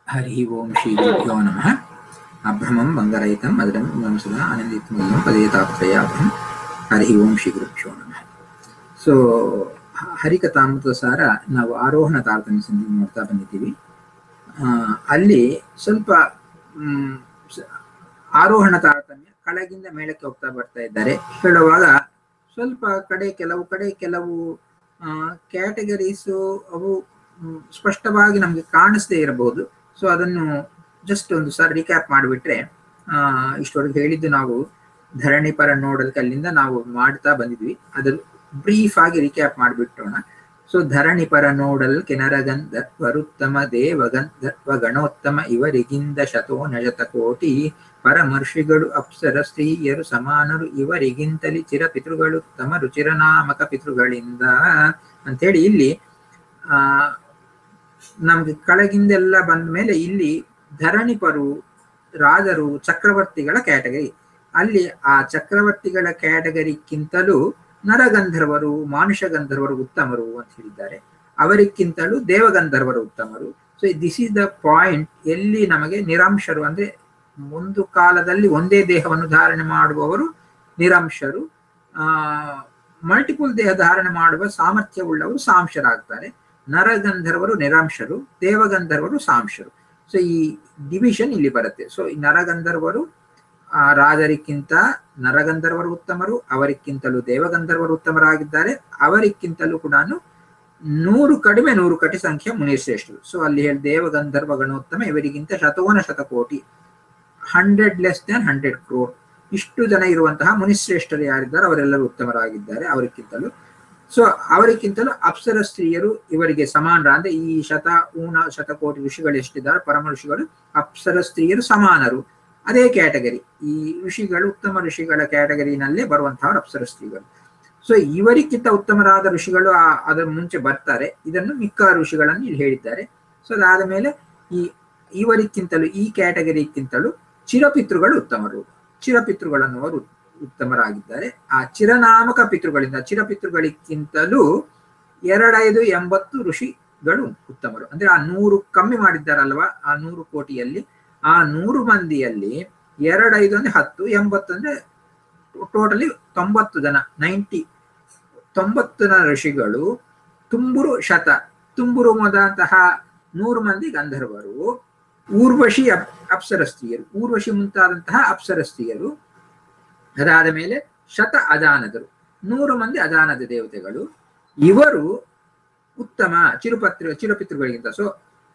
ಹರಿ ಓಂ ಶ್ರೀ ಗುರುಭ್ಯೋ ನಮಃ ಅಭ್ರಮಂ ಭಂಗರಹಿತಂ ಮದರಂ ನಮಸುರ ಆನಂದಿತ್ಮಯ್ಯಂ ಪದೇತಾತ್ರಯಾಭ್ರಂ ಹರಿ ಓಂ ಶ್ರೀ ಗುರುಭ್ಯೋ ನಮಃ ಸೊ ಹರಿಕಥಾಮೃತ ಸಾರ ನಾವು ಆರೋಹಣ ತಾರತಮ್ಯ ಸಂಧಿ ನೋಡ್ತಾ ಬಂದಿದ್ದೀವಿ ಆ, ಅಲ್ಲಿ ಸ್ವಲ್ಪ ಮ್, ಸ- ಆರೋಹಣ ತಾರತಮ್ಯ ಕೆಳಗಿಂದ ಮೇಲಕ್ಕೆ ಹೋಗ್ತಾ ಬರ್ತಾ ಇದ್ದಾರೆ ಹೇಳುವಾಗ ಸ್ವಲ್ಪ ಕಡೆ ಕೆಲವು ಕಡೆ ಕೆಲವು ಕ್ಯಾಟಗರೀಸು ಅವು ಮ್, ಸ್ಪಷ್ಟವಾಗಿ ನಮಗೆ ಕಾಣಿಸದೇ ಇರಬಹುದು ಸೊ ಅದನ್ನು ಜಸ್ಟ್ ಒಂದು ಸಾರಿ ರಿಕ್ಯಾಪ್ ಮಾಡಿಬಿಟ್ರೆ ಇಷ್ಟವರೆಗೆ ಹೇಳಿದ್ದು ನಾವು ಧರಣಿ ಪರ ನೋಡೋದಕ್ಕೆ ಅಲ್ಲಿಂದ ನಾವು ಮಾಡ್ತಾ ಬಂದಿದ್ವಿ ಅದ್ರ ಬ್ರೀಫ್ ಆಗಿ ರಿಕ್ಯಾಪ್ ಮಾಡಿಬಿಟ್ಟೋಣ ಸೊ ಧರಣಿ ಪರ ನೋಡಲ್ ಕೆನರಗಂಧರ್ವರುತ್ತಮ ದೇವಗಂಧರ್ವ ಗಣೋತ್ತಮ ಇವರಿಗಿಂದ ಶತೋ ನಜತ ಕೋಟಿ ಪರಮರ್ಷಿಗಳು ಅಪ್ಸರ ಸ್ತ್ರೀಯರು ಸಮಾನರು ಇವರಿಗಿಂತಲಿ ಚಿರ ಪಿತೃಗಳು ತಮ ರುಚಿರನಾಮಕ ಪಿತೃಗಳಿಂದ ಅಂತೇಳಿ ಇಲ್ಲಿ ಆ ನಮ್ಗೆ ಕೆಳಗಿಂದೆಲ್ಲ ಬಂದ ಮೇಲೆ ಇಲ್ಲಿ ಧರಣಿಪರು ರಾಜರು ಚಕ್ರವರ್ತಿಗಳ ಕ್ಯಾಟಗರಿ ಅಲ್ಲಿ ಆ ಚಕ್ರವರ್ತಿಗಳ ಕ್ಯಾಟಗರಿಕ್ಕಿಂತಲೂ ನರಗಂಧರ್ವರು ಮಾನುಷ ಗಂಧರ್ವರು ಉತ್ತಮರು ಅಂತ ಹೇಳಿದ್ದಾರೆ ಅವರಿಕ್ಕಿಂತಲೂ ದೇವಗಂಧರ್ವರು ಉತ್ತಮರು so this is the point ಎಲ್ಲಿ ನಮಗೆ ನಿರಂಶರು ಅಂದ್ರೆ ಒಂದು ಕಾಲದಲ್ಲಿ ಒಂದೇ ದೇಹವನ್ನು ಧಾರಣೆ ಮಾಡುವವರು ನಿರಂಶರು ಆ ಮಲ್ಟಿಪಲ್ ದೇಹ ಧಾರಣೆ ಮಾಡುವ ಸಾಮರ್ಥ್ಯವುಳ್ಳವರು ಸಾಂಶರಾಗ್ತಾರೆ ನರಗಂಧರ್ವರು ನಿರಂಶರು ದೇವಗಂಧರ್ವರು ಸಾಂಶರು ಸೊ ಈ ಡಿವಿಷನ್ ಇಲ್ಲಿ ಬರುತ್ತೆ ಸೊ ಈ ನರಗಂಧರ್ವರು ಆ ರಾಜರಿಕ್ಕಿಂತ ನರಗಂಧರ್ವರು ಉತ್ತಮರು ಅವರಿಕ್ಕಿಂತಲೂ ದೇವಗಂಧರ್ವರು ಉತ್ತಮರಾಗಿದ್ದಾರೆ ಅವರಿಕ್ಕಿಂತಲೂ ಕೂಡ ನೂರು ಕಡಿಮೆ ನೂರು ಕಟಿ ಸಂಖ್ಯೆ ಮುನಿಶ್ರೇಷ್ಠರು ಸೊ ಅಲ್ಲಿ ಹೇಳಿ ದೇವಗಂಧರ್ವ ಗಣೋತ್ತಮ ಇವರಿಗಿಂತ ಶತಕೋನ ಶತಕೋಟಿ hundred less than hundred crore ಇಷ್ಟು ಜನ ಇರುವಂತಹ ಮುನಿಶ್ರೇಷ್ಠರು ಯಾರಿದ್ದಾರೆ ಅವರೆಲ್ಲರೂ ಉತ್ತಮರಾಗಿದ್ದಾರೆ ಅವರಿಕ್ಕಿಂತಲೂ ಸೊ ಅವರಿಗಿಂತಲೂ ಅಪ್ಸರ ಸ್ತ್ರೀಯರು ಇವರಿಗೆ ಸಮಾನರ ಅಂದ್ರೆ ಈ ಶತ ಊನ ಶತಕೋಟಿ ಋಷಿಗಳು ಎಷ್ಟಿದ್ದಾರೆ ಪರಮ ಋಷಿಗಳು ಅಪ್ಸರ ಸ್ತ್ರೀಯರು ಸಮಾನರು ಅದೇ ಕ್ಯಾಟಗರಿ ಈ ಋಷಿಗಳು ಉತ್ತಮ ಋಷಿಗಳ ಕ್ಯಾಟಗರಿನಲ್ಲೇ ಬರುವಂತಹ ಅಪ್ಸರ ಸ್ತ್ರೀಗಳು ಸೊ ಇವರಿಗಿಂತ ಉತ್ತಮರಾದ ಋಷಿಗಳು ಆ ಅದರ ಮುಂಚೆ ಬರ್ತಾರೆ ಇದನ್ನು ಮಿಕ್ಕ ಋಷಿಗಳನ್ನು ಇಲ್ಲಿ ಹೇಳಿದ್ದಾರೆ ಸೊ ಅದಾದ ಮೇಲೆ ಈ ಇವರಿಕ್ಕಿಂತಲೂ ಈ ಕ್ಯಾಟಗರಿಕ್ಕಿಂತಲೂ ಚಿರಪಿತೃಗಳು ಉತ್ತಮರು ಚಿರಪಿತೃಗಳನ್ನುವರು ಉತ್ತಮರಾಗಿದ್ದಾರೆ ಆ ಚಿರನಾಮಕ ಪಿತೃಗಳಿಂದ ಚಿರಪಿತೃಗಳಿಗಿಂತಲೂ ಎರಡೈದು ಎಂಬತ್ತು ಋಷಿಗಳು ಉತ್ತಮರು ಅಂದ್ರೆ ಆ ನೂರು ಕಮ್ಮಿ ಮಾಡಿದ್ದಾರಲ್ವಾ ಆ ನೂರು ಕೋಟಿಯಲ್ಲಿ ಆ ನೂರು ಮಂದಿಯಲ್ಲಿ ಎರಡೈದು ಅಂದ್ರೆ ಹತ್ತು ಎಂಬತ್ತು ಅಂದ್ರೆ ಟೋಟಲಿ ತೊಂಬತ್ತು ಜನ ನೈಂಟಿ ತೊಂಬತ್ತು ಜನ ಋಷಿಗಳು ತುಂಬುರು ಶತ ತುಂಬುರು ಮೊದಂತಹ ನೂರು ಮಂದಿ ಗಂಧರ್ವರು ಊರ್ವಶಿ ಅಪ್ ಅಪ್ಸರ ಸ್ತ್ರೀಯರು ಊರ್ವಶಿ ಮುಂತಾದಂತಹ ಅಪ್ಸರ ಸ್ತ್ರೀಯರು ಅದಾದ ಮೇಲೆ ಶತ ಅಜಾನದರು ನೂರು ಮಂದಿ ಅಜಾನದ ದೇವತೆಗಳು ಇವರು ಉತ್ತಮ ಚಿರುಪತ್ರ ಚಿರಪಿತೃಗಳಿಗಿಂತ ಸೊ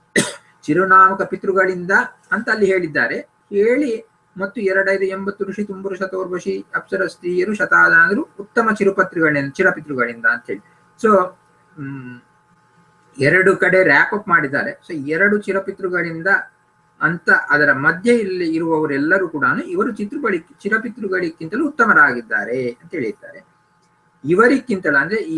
ಚಿರುನಾಮಕ ಪಿತೃಗಳಿಂದ ಅಂತ ಅಲ್ಲಿ ಹೇಳಿದ್ದಾರೆ ಹೇಳಿ ಮತ್ತು ಎರಡೈದು ಎಂಬತ್ತು ಋಷಿ ತುಂಬುರು ಶತೋರ್ವಶಿ ಅಪ್ಸರ ಸ್ತ್ರೀಯರು ಶತಾದಾನರು ಉತ್ತಮ ಚಿರುಪತ್ರಿಗಳಿಂದ ಚಿರಪಿತೃಗಳಿಂದ ಅಂತ ಹೇಳಿ ಸೊ ಹ್ಮ್ ಎರಡು ಕಡೆ ರ್ಯಾಪ್ ಅಪ್ ಮಾಡಿದ್ದಾರೆ ಸೊ ಎರಡು ಚಿರಪಿತೃಗಳಿಂದ ಅಂತ ಅದರ ಮಧ್ಯೆ ಇಲ್ಲಿ ಇರುವವರೆಲ್ಲರೂ ಕೂಡ ಇವರು ಚಿತ್ರಬಳಿ ಚಿರಪಿತೃಗಳಿಗಿಂತಲೂ ಉತ್ತಮರಾಗಿದ್ದಾರೆ ಅಂತ ಹೇಳಿದ್ದಾರೆ ಇವರಿಕ್ಕಿಂತಲೂ ಅಂದ್ರೆ ಈ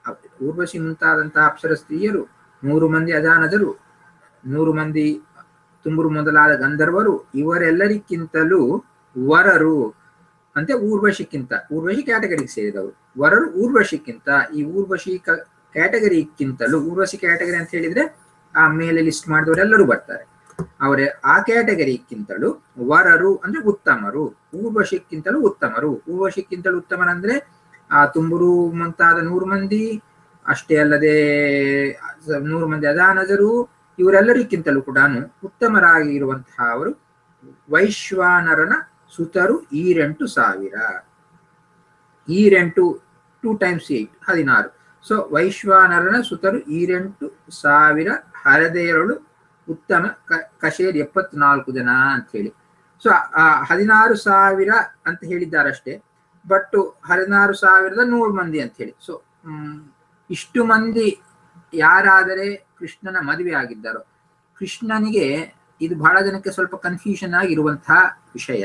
ಊರ್ವಶಿ ಮುಂತಾದಂತಹ ಅಪ್ಸರ ಸ್ತ್ರೀಯರು ನೂರು ಮಂದಿ ಅಜಾನದರು ನೂರು ಮಂದಿ ತುಂಬುರು ಮೊದಲಾದ ಗಂಧರ್ವರು ಇವರೆಲ್ಲರಿಗಿಂತಲೂ ವರರು ಅಂತೆ ಊರ್ವಶಿಕ್ಕಿಂತ ಊರ್ವಶಿ ಕ್ಯಾಟಗರಿಗೆ ಸೇರಿದವರು ವರರು ಊರ್ವಶಿಕ್ಕಿಂತ ಈ ಊರ್ವಶಿ ಕ್ಯಾಟಗರಿಕ್ಕಿಂತಲೂ ಊರ್ವಶಿ ಕ್ಯಾಟಗರಿ ಅಂತ ಹೇಳಿದ್ರೆ ಆ ಮೇಲೆ ಲಿಸ್ಟ್ ಮಾಡಿದವರೆಲ್ಲರೂ ಬರ್ತಾರೆ ಅವರೇ ಆ ಕ್ಯಾಟಗರಿಕ್ಕಿಂತಲೂ ವರರು ಅಂದ್ರೆ ಉತ್ತಮರು ಊರ್ವಶಿಕ್ಕಿಂತಲೂ ಉತ್ತಮರು ಊರ್ವಶಿಕ್ಕಿಂತಲೂ ಉತ್ತಮರಂದ್ರೆ ಆ ತುಂಬುರು ಮುಂತಾದ ನೂರು ಮಂದಿ ಅಷ್ಟೇ ಅಲ್ಲದೆ ನೂರು ಮಂದಿ ಅದಾನದರು ಇವರೆಲ್ಲರಿಗಿಂತಲೂ ಕೂಡ ಉತ್ತಮರಾಗಿರುವಂತಹ ಅವರು ವೈಶ್ವಾನರನ ಸುತರು ಈರೆಂಟು ಸಾವಿರ ಈರೆಂಟು ಟೂ ಟೈಮ್ಸ್ ಏಟ್ ಹದಿನಾರು ಸೊ ವೈಶ್ವಾನರನ ಸುತರು ಈರೆಂಟು ಸಾವಿರ ಹರದೇರಳು ಉತ್ತಮ ಕ ಕಶೇರ್ ಎಪ್ಪತ್ನಾಲ್ಕು ಜನ ಅಂತ ಹೇಳಿ ಸೊ ಆ ಹದಿನಾರು ಸಾವಿರ ಅಂತ ಹೇಳಿದ್ದಾರಷ್ಟೇ ಬಟ್ ಹದಿನಾರು ಸಾವಿರದ ನೂರು ಮಂದಿ ಅಂತ ಹೇಳಿ ಸೊ ಇಷ್ಟು ಮಂದಿ ಯಾರಾದರೆ ಕೃಷ್ಣನ ಮದುವೆ ಆಗಿದ್ದಾರೋ ಕೃಷ್ಣನಿಗೆ ಇದು ಬಹಳ ಜನಕ್ಕೆ ಸ್ವಲ್ಪ ಕನ್ಫ್ಯೂಷನ್ ಆಗಿರುವಂತಹ ವಿಷಯ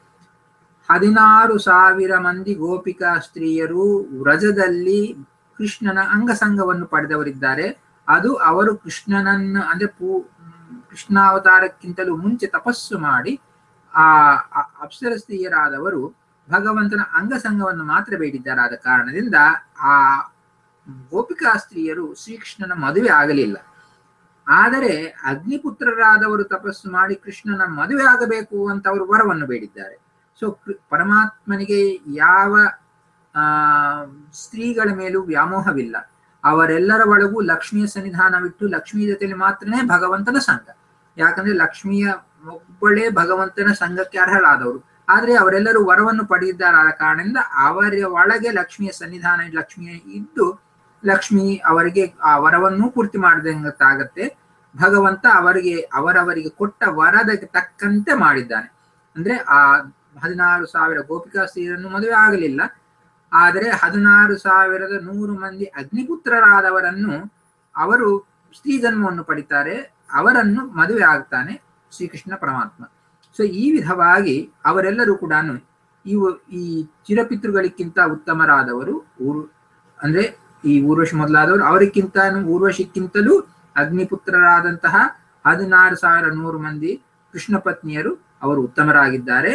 ಹದಿನಾರು ಸಾವಿರ ಮಂದಿ ಗೋಪಿಕಾ ಸ್ತ್ರೀಯರು ವ್ರಜದಲ್ಲಿ ಕೃಷ್ಣನ ಅಂಗಸಂಗವನ್ನು ಪಡೆದವರಿದ್ದಾರೆ ಅದು ಅವರು ಕೃಷ್ಣನನ್ನು ಅಂದ್ರೆ ಪೂ ಕೃಷ್ಣಾವತಾರಕ್ಕಿಂತಲೂ ಮುಂಚೆ ತಪಸ್ಸು ಮಾಡಿ ಆ ಅಪ್ಸರ ಸ್ತ್ರೀಯರಾದವರು ಭಗವಂತನ ಅಂಗಸಂಗವನ್ನು ಮಾತ್ರ ಬೇಡಿದ್ದಾರಾದ ಕಾರಣದಿಂದ ಆ ಗೋಪಿಕಾ ಸ್ತ್ರೀಯರು ಶ್ರೀಕೃಷ್ಣನ ಮದುವೆ ಆಗಲಿಲ್ಲ ಆದರೆ ಅಗ್ನಿಪುತ್ರರಾದವರು ತಪಸ್ಸು ಮಾಡಿ ಕೃಷ್ಣನ ಮದುವೆ ಆಗಬೇಕು ಅಂತ ಅವರು ವರವನ್ನು ಬೇಡಿದ್ದಾರೆ ಸೊ ಪರಮಾತ್ಮನಿಗೆ ಯಾವ ಆ ಸ್ತ್ರೀಗಳ ಮೇಲೂ ವ್ಯಾಮೋಹವಿಲ್ಲ ಅವರೆಲ್ಲರ ಒಳಗೂ ಲಕ್ಷ್ಮಿಯ ಸನ್ನಿಧಾನವಿಟ್ಟು ಲಕ್ಷ್ಮಿ ಜೊತೆಯಲ್ಲಿ ಮಾತ್ರನೇ ಭಗವಂತನ ಸಂಘ ಯಾಕಂದ್ರೆ ಲಕ್ಷ್ಮಿಯ ಒಬ್ಬಳೇ ಭಗವಂತನ ಸಂಘಕ್ಕೆ ಅರ್ಹರಾದವರು ಆದ್ರೆ ಅವರೆಲ್ಲರೂ ವರವನ್ನು ಪಡೆದಿದ್ದಾರಾದ ಕಾರಣದಿಂದ ಅವರ ಒಳಗೆ ಲಕ್ಷ್ಮಿಯ ಸನ್ನಿಧಾನ ಲಕ್ಷ್ಮಿಯ ಇದ್ದು ಲಕ್ಷ್ಮಿ ಅವರಿಗೆ ಆ ವರವನ್ನು ಪೂರ್ತಿ ಮಾಡಿದಂಗತ್ತಾಗತ್ತೆ ಭಗವಂತ ಅವರಿಗೆ ಅವರವರಿಗೆ ಕೊಟ್ಟ ವರದ ತಕ್ಕಂತೆ ಮಾಡಿದ್ದಾನೆ ಅಂದ್ರೆ ಆ ಹದಿನಾರು ಸಾವಿರ ಗೋಪಿಕಾ ಸ್ತ್ರೀಯರನ್ನು ಮದುವೆ ಆಗಲಿಲ್ಲ ಆದರೆ ಹದಿನಾರು ಸಾವಿರದ ನೂರು ಮಂದಿ ಅಗ್ನಿಪುತ್ರರಾದವರನ್ನು ಅವರು ಸ್ತ್ರೀ ಜನ್ಮವನ್ನು ಪಡಿತಾರೆ ಅವರನ್ನು ಮದುವೆ ಆಗ್ತಾನೆ ಶ್ರೀಕೃಷ್ಣ ಪರಮಾತ್ಮ ಸೊ ಈ ವಿಧವಾಗಿ ಅವರೆಲ್ಲರೂ ಕೂಡ ಇವು ಈ ಚಿರಪಿತೃಗಳಿಗಿಂತ ಉತ್ತಮರಾದವರು ಊರು ಅಂದ್ರೆ ಈ ಊರ್ವಶಿ ಮೊದಲಾದವರು ಅವರಿಗಿಂತ ಊರ್ವಶಿಕ್ಕಿಂತಲೂ ಅಗ್ನಿಪುತ್ರರಾದಂತಹ ಹದಿನಾರು ಸಾವಿರ ನೂರು ಮಂದಿ ಕೃಷ್ಣ ಪತ್ನಿಯರು ಅವರು ಉತ್ತಮರಾಗಿದ್ದಾರೆ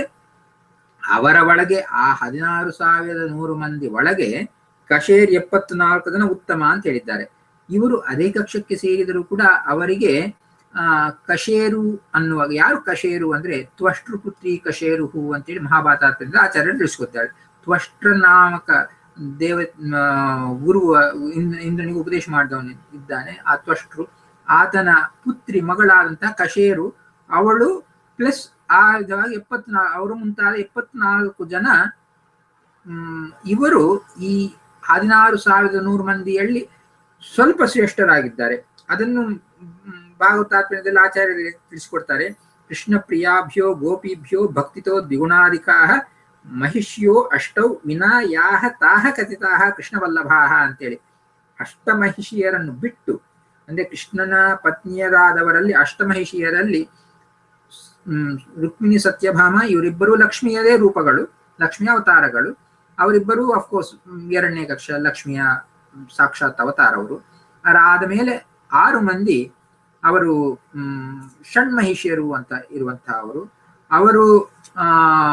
ಅವರ ಒಳಗೆ ಆ ಹದಿನಾರು ಸಾವಿರದ ನೂರು ಮಂದಿ ಒಳಗೆ ಕಶೇರ್ ಎಪ್ಪತ್ನಾಲ್ಕು ಜನ ಉತ್ತಮ ಅಂತ ಹೇಳಿದ್ದಾರೆ ಇವರು ಅದೇ ಕಕ್ಷಕ್ಕೆ ಸೇರಿದರೂ ಕೂಡ ಅವರಿಗೆ ಆ ಕಶೇರು ಅನ್ನುವ ಯಾರು ಕಶೇರು ಅಂದ್ರೆ ತ್ವಷ್ಟ್ರ ಪುತ್ರಿ ಕಶೇರು ಹೂ ಅಂತೇಳಿ ಮಹಾಭಾರತದಿಂದ ಆಚಾರ್ಯರು ತಿಳಿಸ್ಕೊತಾರೆ ತ್ವಷ್ಟ್ರ ನಾಮಕ ದೇವ ಗುರು ಇಂದ್ರನಿಗೆ ಉಪದೇಶ ಮಾಡಿದವನು ಇದ್ದಾನೆ ಆ ತ್ವಷ್ಟ್ರು ಆತನ ಪುತ್ರಿ ಮಗಳಾದಂತಹ ಕಶೇರು ಅವಳು ಪ್ಲಸ್ ಆ ವಿಧವಾಗಿ ಎಪ್ಪತ್ನಾ ಅವರು ಮುಂತಾದ ಎಪ್ಪತ್ನಾಲ್ಕು ಜನ ಹ್ಮ್ ಇವರು ಈ ಹದಿನಾರು ಸಾವಿರದ ನೂರು ಮಂದಿಯಲ್ಲಿ ಸ್ವಲ್ಪ ಶ್ರೇಷ್ಠರಾಗಿದ್ದಾರೆ ಅದನ್ನು ಭಾಗವತಾತ್ಮದಲ್ಲಿ ಆಚಾರ್ಯರು ತಿಳಿಸಿಕೊಡ್ತಾರೆ ಕೃಷ್ಣ ಪ್ರಿಯಾಭ್ಯೋ ಗೋಪಿಭ್ಯೋ ಭಕ್ತಿತೋ ದ್ವಿಗುಣಾಧಿಕಾ ಮಹಿಷ್ಯೋ ಅಷ್ಟೌ ವಿನಾ ಯಾಹ ತಾಹ ಕಥಿತಾಹ ಕೃಷ್ಣವಲ್ಲಭಾಹ ಅಂತೇಳಿ ಅಷ್ಟಮಹಿಷಿಯರನ್ನು ಬಿಟ್ಟು ಅಂದ್ರೆ ಕೃಷ್ಣನ ಪತ್ನಿಯರಾದವರಲ್ಲಿ ಅಷ್ಟಮಹಿಷಿಯರಲ್ಲಿ ಹ್ಮ್ ರುಕ್ಮಿಣಿ ಸತ್ಯಭಾಮ ಇವರಿಬ್ಬರು ಲಕ್ಷ್ಮಿಯದೇ ರೂಪಗಳು ಲಕ್ಷ್ಮಿಯ ಅವತಾರಗಳು ಅವರಿಬ್ಬರು ಅಫ್ಕೋರ್ಸ್ ಎರಡನೇ ಕಕ್ಷ ಲಕ್ಷ್ಮಿಯ ಸಾಕ್ಷಾತ್ ಅವತಾರ ಅವರು ಅದಾದ ಮೇಲೆ ಆರು ಮಂದಿ ಅವರು ಹ್ಮ್ ಷಣ್ಮಹಿಷಿಯರು ಅಂತ ಇರುವಂತಹ ಅವರು ಅವರು ಆ